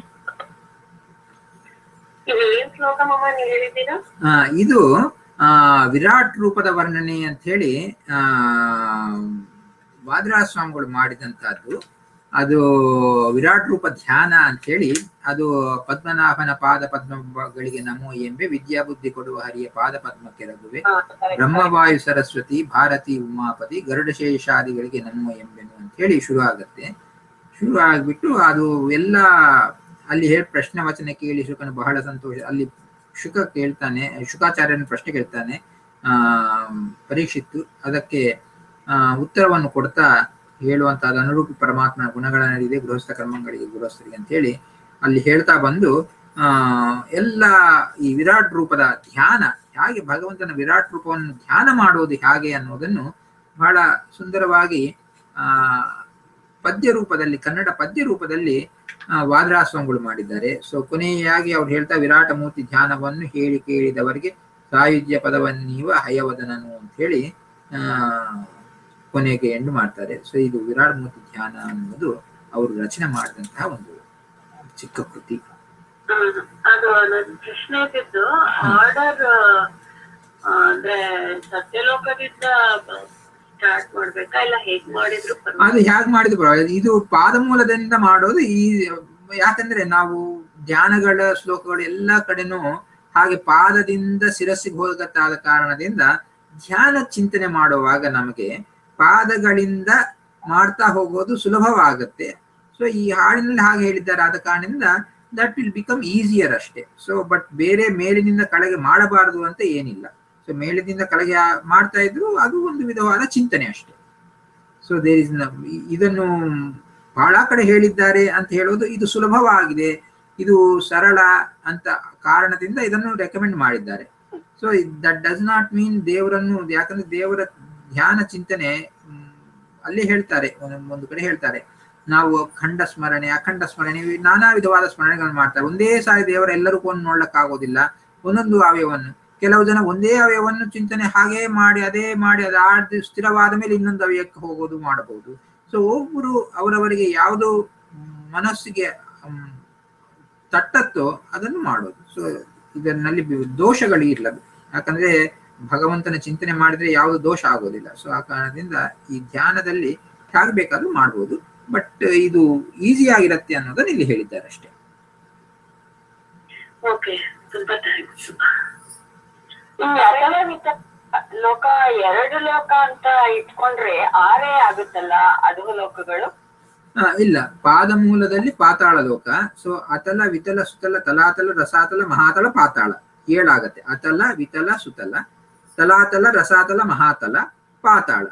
ಇದು ಏನ್ ಶ್ಲೋಕ ಮಾಮ ನೀವು ಹೇಳಿದ್ದೀರಾ ಆ, ಇದು ಆ, ವಿರಾಟ್ ರೂಪದ ವರ್ಣನೆ ಅಂತ ಹೇಳಿ ಆ ವಾದರಾಜ ಸ್ವಾಮಿಗಳು ಮಾಡಿದಂತಹದ್ದು ಅದು ವಿರಾಟ್ ರೂಪ ಧ್ಯಾನ ಅಂತ ಹೇಳಿ ಅದು ಪದ್ಮನಾಭನ ಪಾದ ಪದ್ಮಗಳಿಗೆ ನಮೋ ಎಂಬೆ ವಿದ್ಯಾ ಬುದ್ಧಿ ಕೊಡುವ ಹರಿಯ ಪಾದ ಪದ್ಮಕ್ಕೆ ರಘುವೆ ಹಾ, correct. ಬ್ರಹ್ಮವಾಯು ಸರಸ್ವತಿ ಭಾರತಿ ಉಮಾಪತಿ ಗರುಡಶೇಷಾದಿಗಳಿಗೆ ನಮೋ ಎಂಬೆನು ಅಂತ ಹೇಳಿ ಶುರು ಆಗತ್ತೆ ಶುರು ಆಗ್ಬಿಟ್ಟು ಅದು ಎಲ್ಲ ಅಲ್ಲಿ ಹೇಳಿ ಪ್ರಶ್ನೆ ವಚನ ಕೇಳಿ ಶುಕನ ಬಹಳ ಸಂತೋಷ ಅಲ್ಲಿ ಶುಕ ಕೇಳ್ತಾನೆ ಶುಕಾಚಾರ್ಯನ ಪ್ರಶ್ನೆ ಕೇಳ್ತಾನೆ ಆ ಪರೀಕ್ಷಿತ್ತು ಅದಕ್ಕೆ ಆ ಉತ್ತರವನ್ನು ಕೊಡ್ತಾ ಹೇಳುವಂತಹದ್ದು ಅನುರೂಪಿ ಪರಮಾತ್ಮನ ಗುಣಗಳ ನಡಿದೆ ಗೃಹಸ್ಥ ಕರ್ಮಗಳಿಗೆ ಗೃಹಸ್ಥರಿಗೆ ಅಂತ ಹೇಳಿ ಅಲ್ಲಿ ಹೇಳ್ತಾ ಬಂದು ಆ ಎಲ್ಲ ಈ ವಿರಾಟ್ ರೂಪದ ಧ್ಯಾನ ಹೇಗೆ ಭಗವಂತನ ವಿರಾಟ್ ರೂಪವನ್ನು ಧ್ಯಾನ ಮಾಡೋದು ಹೇಗೆ ಅನ್ನೋದನ್ನು ಬಹಳ ಸುಂದರವಾಗಿ ಆ ಪದ್ಯ ರೂಪದಲ್ಲಿ ಕನ್ನಡ ಪದ್ಯ ರೂಪದಲ್ಲಿ ಆ, ವಾದರಾಸ್ವಾಮಿಗಳು ಮಾಡಿದ್ದಾರೆ ಸೊ ಕೊನೆಯಾಗಿ ಅವ್ರು ಹೇಳ್ತಾ ವಿರಾಟ ಮೂರ್ತಿ ಧ್ಯಾನವನ್ನು ಹೇಳಿ ಕೇಳಿದವರಿಗೆ ಸಾಯುಜ್ಯ ಪದವನ್ನೀವ ಹಯವದನನು ಅಂತ ಹೇಳಿ ಆ ಕೊನೆಗೆ ಎಂಡು ಮಾಡ್ತಾರೆ ಸೊ ಇದು ವಿರಾಟ್ ಮೂರ್ತಿ ಧ್ಯಾನ ಅನ್ನೋದು ಅವರು ರಚನೆ ಮಾಡಿದಂತಹ ಒಂದು ಚಿಕ್ಕ ಕೃತಿ ಹ್ಮ್. ಅದು ನನ್ನ ಪ್ರಶ್ನೆ ಇದ್ದಿದ್ದು ಆರ್ಡರ್ ಅಂದ್ರೆ ಸತ್ಯಲೋಕದಿಂದ ಸ್ಟಾರ್ಟ್ ಮಾಡ್ಬೇಕಾ ಇಲ್ಲ ಹೇಗ್ ಮಾಡಿದ್ರು ಅದು ಪರವಾಗಿಲ್ಲ? ಹೇಗೆ ಮಾಡಿದ್ರು ಪರವಾಗಿಲ್ಲ. ಇದು ಪಾದಮೂಲದಿಂದ ಮಾಡೋದು ಈ ಯಾಕಂದ್ರೆ ನಾವು ಧ್ಯಾನಗಳ ಶ್ಲೋಕಗಳು ಎಲ್ಲಾ ಕಡೆನೂ ಹಾಗೆ ಪಾದದಿಂದ ಶಿರಸ್ಸಿಗೆ ಹೋಗತ್ತಾದ ಕಾರಣದಿಂದ ಧ್ಯಾನ ಚಿಂತನೆ ಮಾಡುವಾಗ ನಮಗೆ ಪಾದಗಳಿಂದ ಮಾಡ್ತಾ ಹೋಗೋದು ಸುಲಭವಾಗುತ್ತೆ ಸೊ ಈ ಹಾಡಿನಲ್ಲಿ ಹಾಗೆ ಹೇಳಿದ್ದಾರೆ ಆದ ಕಾರಣದಿಂದ ದಟ್ ವಿಲ್ ಬಿಕಮ್ ಈಸಿಯರ್ ಅಷ್ಟೇ ಸೊ ಬಟ್ ಬೇರೆ ಮೇಲಿನಿಂದ ಕೆಳಗೆ ಮಾಡಬಾರದು ಅಂತ ಏನಿಲ್ಲ ಸೊ ಮೇಲಿನಿಂದ ಕೆಳಗೆ ಆ- ಮಾಡ್ತಾ ಇದ್ರು ಅದು ಒಂದು ವಿಧವಾದ ಚಿಂತನೆ ಅಷ್ಟೇ ಸೊ ದೇರ್ ಇಸ್ ಇದನ್ನು ಬಹಳ ಕಡೆ ಹೇಳಿದ್ದಾರೆ ಅಂತ ಹೇಳೋದು ಇದು ಸುಲಭವಾಗಿದೆ ಇದು ಸರಳ ಅಂತ ಕಾರಣದಿಂದ ಇದನ್ನು ರೆಕಮೆಂಡ್ ಮಾಡಿದ್ದಾರೆ so that does not mean ದೇವರನ್ನು ಯಾಕಂದ್ರೆ ದೇವರ ಧ್ಯಾನ ಚಿಂತನೆ ಮ್, ಅಲ್ಲಿ ಹೇಳ್ತಾರೆ ಒಂದ್- ಒಂದು ಕಡೆ ಹೇಳ್ತಾರೆ ನಾವು ಖಂಡ ಸ್ಮರಣೆ ಅಖಂಡ ಸ್ಮರಣೆ ಇವು ನಾನಾ ವಿಧವಾದ ಸ್ಮರಣೆಗಳನ್ನು ಮಾಡ್ತಾರೆ ಒಂದೇ ಸಾರಿ ದೇವರ ಎಲ್ಲರೂ ಕೊಂಡು ನೋಡ್ಲಿಕ್ಕಾಗೋದಿಲ್ಲ ಒಂದೊಂದು ಅವಯವನ್ನು ಕೆಲವು ಜನ ಒಂದೇ ಅವಯವನ್ನು ಚಿಂತನೆ ಹಾಗೇ ಮಾಡಿ ಅದೇ ಮಾಡಿ ಅದು ಆಡ್ ಸ್ಥಿರವಾದ ಮೇಲೆ ಇನ್ನೊಂದು ಅವಯಕ್ಕೆ ಹೋಗೋದು ಮಾಡಬಹುದು ಸೊ ಒಬ್ಬರು ಅವರವರಿಗೆ ಯಾವುದು ಮನಸ್ಸಿಗೆ ಮ್, ತಟ್ಟತ್ತೋ ಅದನ್ನು ಮಾಡೋದು ಸೊ ಇದರಲ್ಲಿ ಬಿ- ದೋಷಗಳು ಇರಲ್ಲ ಯಾಕಂದ್ರೆ ಭಗವಂತನ ಚಿಂತನೆ ಮಾಡಿದ್ರೆ ಯಾವುದು ದೋಷ ಆಗೋದಿಲ್ಲ ಸೊ ಆ ಕಾರಣದಿಂದ ಈ ಧ್ಯಾನದಲ್ಲಿ ಹೇಗೆ ಬೇಕಾದ್ರೂ ಮಾಡ್ಬೋದು ಬಟ್ ಇದು ಈಸಿ ಆಗಿರತ್ತೆ ಅನ್ನೋದನ್ನ ಇಲ್ಲಿ ಹೇಳಿದ್ದಾರೆ ಅಷ್ಟೇ ಓಕೆ ತುಂಬಾ ಥ್ಯಾಂಕ್ಸ್ ಅದರ ವಿತ- ಲೋಕ ಎರಡು ಲೋಕ ಅಂತ ಇಟ್ಕೊಂಡ್ರೆ ಆರೇ ಆಗುತ್ತಲ್ಲ ಅದು ಲೋಕಗಳು ಆ, ಇಲ್ಲ ಪಾದಮೂಲದಲ್ಲಿ ಪಾತಾಳ ಲೋಕ ಸೊ ಅತಲ ವಿತಲ ಸುತಲ ತಲಾತಲ ರಸಾತಲ ಮಹಾತಲ ಪಾತಾಳ ಏಳಾಗತ್ತೆ ಅತಲ ವಿತಲ ಸುತಲ ತಲಾತಲ ರಸಾತಲ ಮಹಾತಲ ಪಾತಾಳ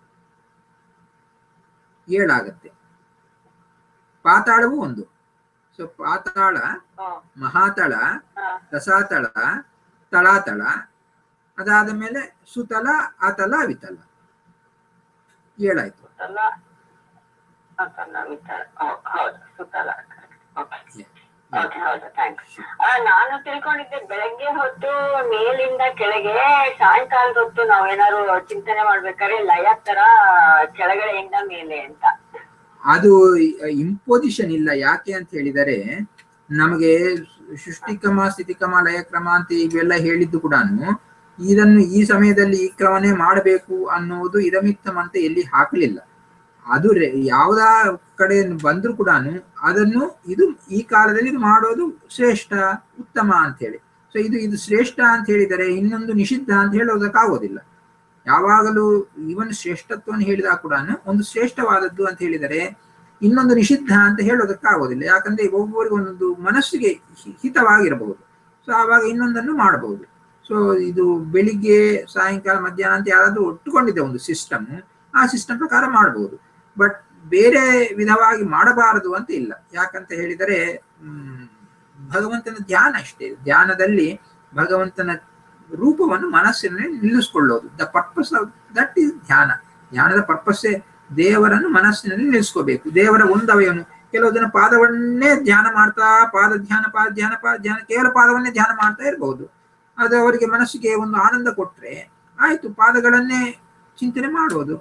ಏಳಾಗತ್ತೆ ಪಾತಾಳವು ಒಂದು ಸೊ ಪಾತಾಳ ಹ್ಮ್. ಮಹಾತಳ ಹಾ. ರಸಾತಳ ತಳಾತಳ ಅದಾದ ಮೇಲೆ ಸುತಲ ಅತಲ ವಿತಲ ಏಳಾಯ್ತು ಸುತ್ತಲ ಸುತ್ತಲ ವಿತಲ ಹೌ- ಹೌದು ಸುತ್ತಲ ಓಕೆ ಓಕೆ ಹೌದು ಥ್ಯಾಂಕ್ಸ್ ನಾನು ತಿಳ್ಕೊಂಡಿದ್ದೆ ಬೆಳಗ್ಗೆ ಹೊತ್ತು ಮೇಲಿಂದ ಕೆಳಗೆ ಸಾಯಂಕಾಲದ ಹೊತ್ತು ನಾವೇನಾದ್ರು ಚಿಂತನೆ ಮಾಡ್ಬೇಕಾದ್ರೆ ಲಯ ತರ ಕೆಳಗಡೆಯಿಂದ ಮೇಲೆ ಅಂತ ಅದು ಇಂಪೋಸಿಷನ್ ಇಲ್ಲ ಯಾಕೆ ಅಂತ ಹೇಳಿದರೆ ನಮಗೆ ಸೃಷ್ಟಿಕ್ರಮ ಸ್ಥಿತಿಕ್ರಮ ಲಯಕ್ರಮ ಅಂತ ಇವೆಲ್ಲ ಹೇಳಿದ್ದು ಕೂಡ ಇದನ್ನು ಈ ಸಮಯದಲ್ಲಿ ಈ ಕ್ರಮನೇ ಮಾಡಬೇಕು ಅನ್ನುವುದು ಇದಮಿತ್ತಮ್ ಅಂತ ಎಲ್ಲಿ ಹಾಕಲಿಲ್ಲ ಅದು ರೆ- ಯಾವುದ ಕಡೆ ಬಂದ್ರು ಕೂಡ ಅದನ್ನು ಇದು ಈ ಕಾಲದಲ್ಲಿ ಇದು ಮಾಡೋದು ಶ್ರೇಷ್ಠ ಉತ್ತಮ ಅಂತ ಹೇಳಿ ಸೊ ಇದು ಇದು ಶ್ರೇಷ್ಠ ಅಂತ ಹೇಳಿದರೆ ಇನ್ನೊಂದು ನಿಷಿದ್ಧ ಅಂತ ಹೇಳೋದಕ್ಕಾಗೋದಿಲ್ಲ ಯಾವಾಗಲೂ ಇವನ್ ಶ್ರೇಷ್ಠತ್ವವನ್ನು ಹೇಳಿದಾಗ ಕೂಡ ಒಂದು ಶ್ರೇಷ್ಠವಾದದ್ದು ಅಂತ ಹೇಳಿದರೆ ಇನ್ನೊಂದು ನಿಷಿದ್ಧ ಅಂತ ಹೇಳೋದಕ್ಕಾಗೋದಿಲ್ಲ ಯಾಕಂದ್ರೆ ಒಬ್ಬೊಬ್ಬರಿಗೆ ಒಂದೊಂದು ಮನಸ್ಸಿಗೆ ಹಿ- ಹಿತವಾಗಿರಬಹುದು ಸೊ ಆವಾಗ ಇನ್ನೊಂದನ್ನು ಮಾಡಬಹುದು ಸೊ ಇದು ಬೆಳಿಗ್ಗೆ ಸಾಯಂಕಾಲ ಮಧ್ಯಾಹ್ನ ಅಂತ ಯಾರಾದ್ರೂ ಒಟ್ಟುಕೊಂಡಿದೆ ಒಂದು ಸಿಸ್ಟಮ್ ಆ ಸಿಸ್ಟಮ್ ಪ್ರಕಾರ ಮಾಡಬಹುದು ಬಟ್ ಬೇರೆ ವಿಧವಾಗಿ ಮಾಡಬಾರದು ಅಂತ ಇಲ್ಲ ಯಾಕಂತ ಹೇಳಿದರೆ ಹ್ಮ್ ಭಗವಂತನ ಧ್ಯಾನ ಅಷ್ಟೇ ಧ್ಯಾನದಲ್ಲಿ ಭಗವಂತನ ರೂಪವನ್ನು ಮನಸ್ಸಿನಲ್ಲಿ ನಿಲ್ಲಿಸ್ಕೊಳ್ಳೋದು the purpose of that is ಧ್ಯಾನ ಧ್ಯಾನದ ಪರ್ಪಸ್ಸೇ ದೇವರನ್ನು ಮನಸ್ಸಿನಲ್ಲಿ ನಿಲ್ಲಿಸ್ಕೋಬೇಕು ದೇವರ ಒಂದು ಅವಯವನು ಕೆಲವು ಜನ ಪಾದವನ್ನೇ ಧ್ಯಾನ ಮಾಡ್ತಾ ಪಾದ ಧ್ಯಾನ ಪಾದ ಧ್ಯಾನ ಪಾದ ಧ್ಯಾನ ಕೇವಲ ಪಾದವನ್ನೇ ಧ್ಯಾನ ಮಾಡ್ತಾ ಇರಬಹುದು ಅದು ಅವರಿಗೆ ಮನಸ್ಸಿಗೆ ಒಂದು ಆನಂದ ಕೊಟ್ರೆ ಆಯ್ತು ಪಾದಗಳನ್ನೇ ಚಿಂತನೆ ಮಾಡೋದು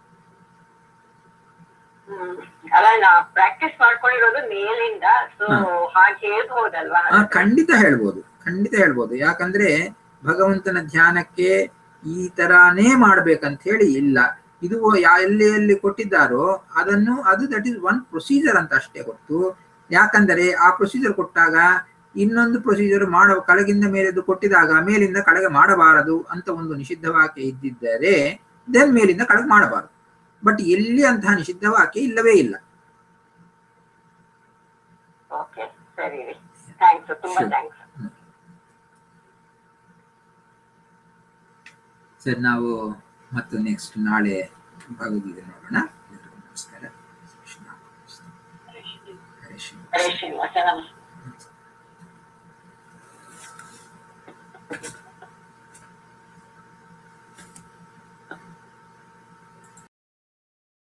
ಹ್ಮ್. ಅಲ್ಲ ನಾ ಪ್ರಾಕ್ಟೀಸ್ ಮಾಡ್ಕೊಂಡಿರೋದು ಮೇಲಿಂದ ಸೊ ಹಾ. ಹಾಗೆ ಹೇಳ್ಬಹುದಲ್ವಾ ಆ, ಖಂಡಿತ ಹೇಳ್ಬೋದು ಖಂಡಿತ ಹೇಳ್ಬೋದು ಯಾಕಂದ್ರೆ ಭಗವಂತನ ಧ್ಯಾನಕ್ಕೆ ಈ ತರಾನೇ ಮಾಡ್ಬೇಕಂತ ಹೇಳಿ ಇಲ್ಲ ಇದು ಯಾ- ಎಲ್ಲಿ ಎಲ್ಲಿ ಕೊಟ್ಟಿದ್ದಾರೋ ಅದನ್ನು ಅದು ದಟ್ ಈಸ್ ಒನ್ ಪ್ರೊಸೀಜರ್ ಅಂತ ಅಷ್ಟೇ ಗೊತ್ತು ಯಾಕಂದರೆ ಆ ಪ್ರೊಸೀಜರ್ ಕೊಟ್ಟಾಗ ಇನ್ನೊಂದು ಪ್ರೊಸೀಜರ್ ಮಾಡುವ ಕೆಳಗಿಂದ ಮೇಲೆದು ಕೊಟ್ಟಿದಾಗ ಮೇಲಿಂದ ಕೆಳಗೆ ಮಾಡಬಾರದು ಅಂತ ಒಂದು ನಿಷಿದ್ಧ ವಾಕ್ಯ ಇದ್ದಿದ್ದರೆ ದೆನ್ ಮೇಲಿಂದ ಕೆಳಗೆ ಮಾಡಬಾರದು ಬಟ್ ಎಲ್ಲಿ ಅಂತಹ ನಿಷಿದ್ಧ ವಾಕ್ಯ ಇಲ್ಲವೇ ಇಲ್ಲ ಓಕೆ ಸರಿ ರೀ ಥ್ಯಾಂಕ್ಸ್ ತುಂಬಾ Sure. ಥ್ಯಾಂಕ್ಸ್ ಸರ್ ನಾವು ಮತ್ತು ನೆಕ್ಸ್ಟ್ ನಾಳೆ ಭಗವದ್ಗೀತೆ ನೋಡೋಣ ಎಲ್ರಿಗೂ ನಮಸ್ಕಾರ ಕೃಷ್ಣ ಹರೇ ಶ್ರೀ ಹರೇ ಶ್ರೀನಿವಾಸ ನಮಸ್ತೆ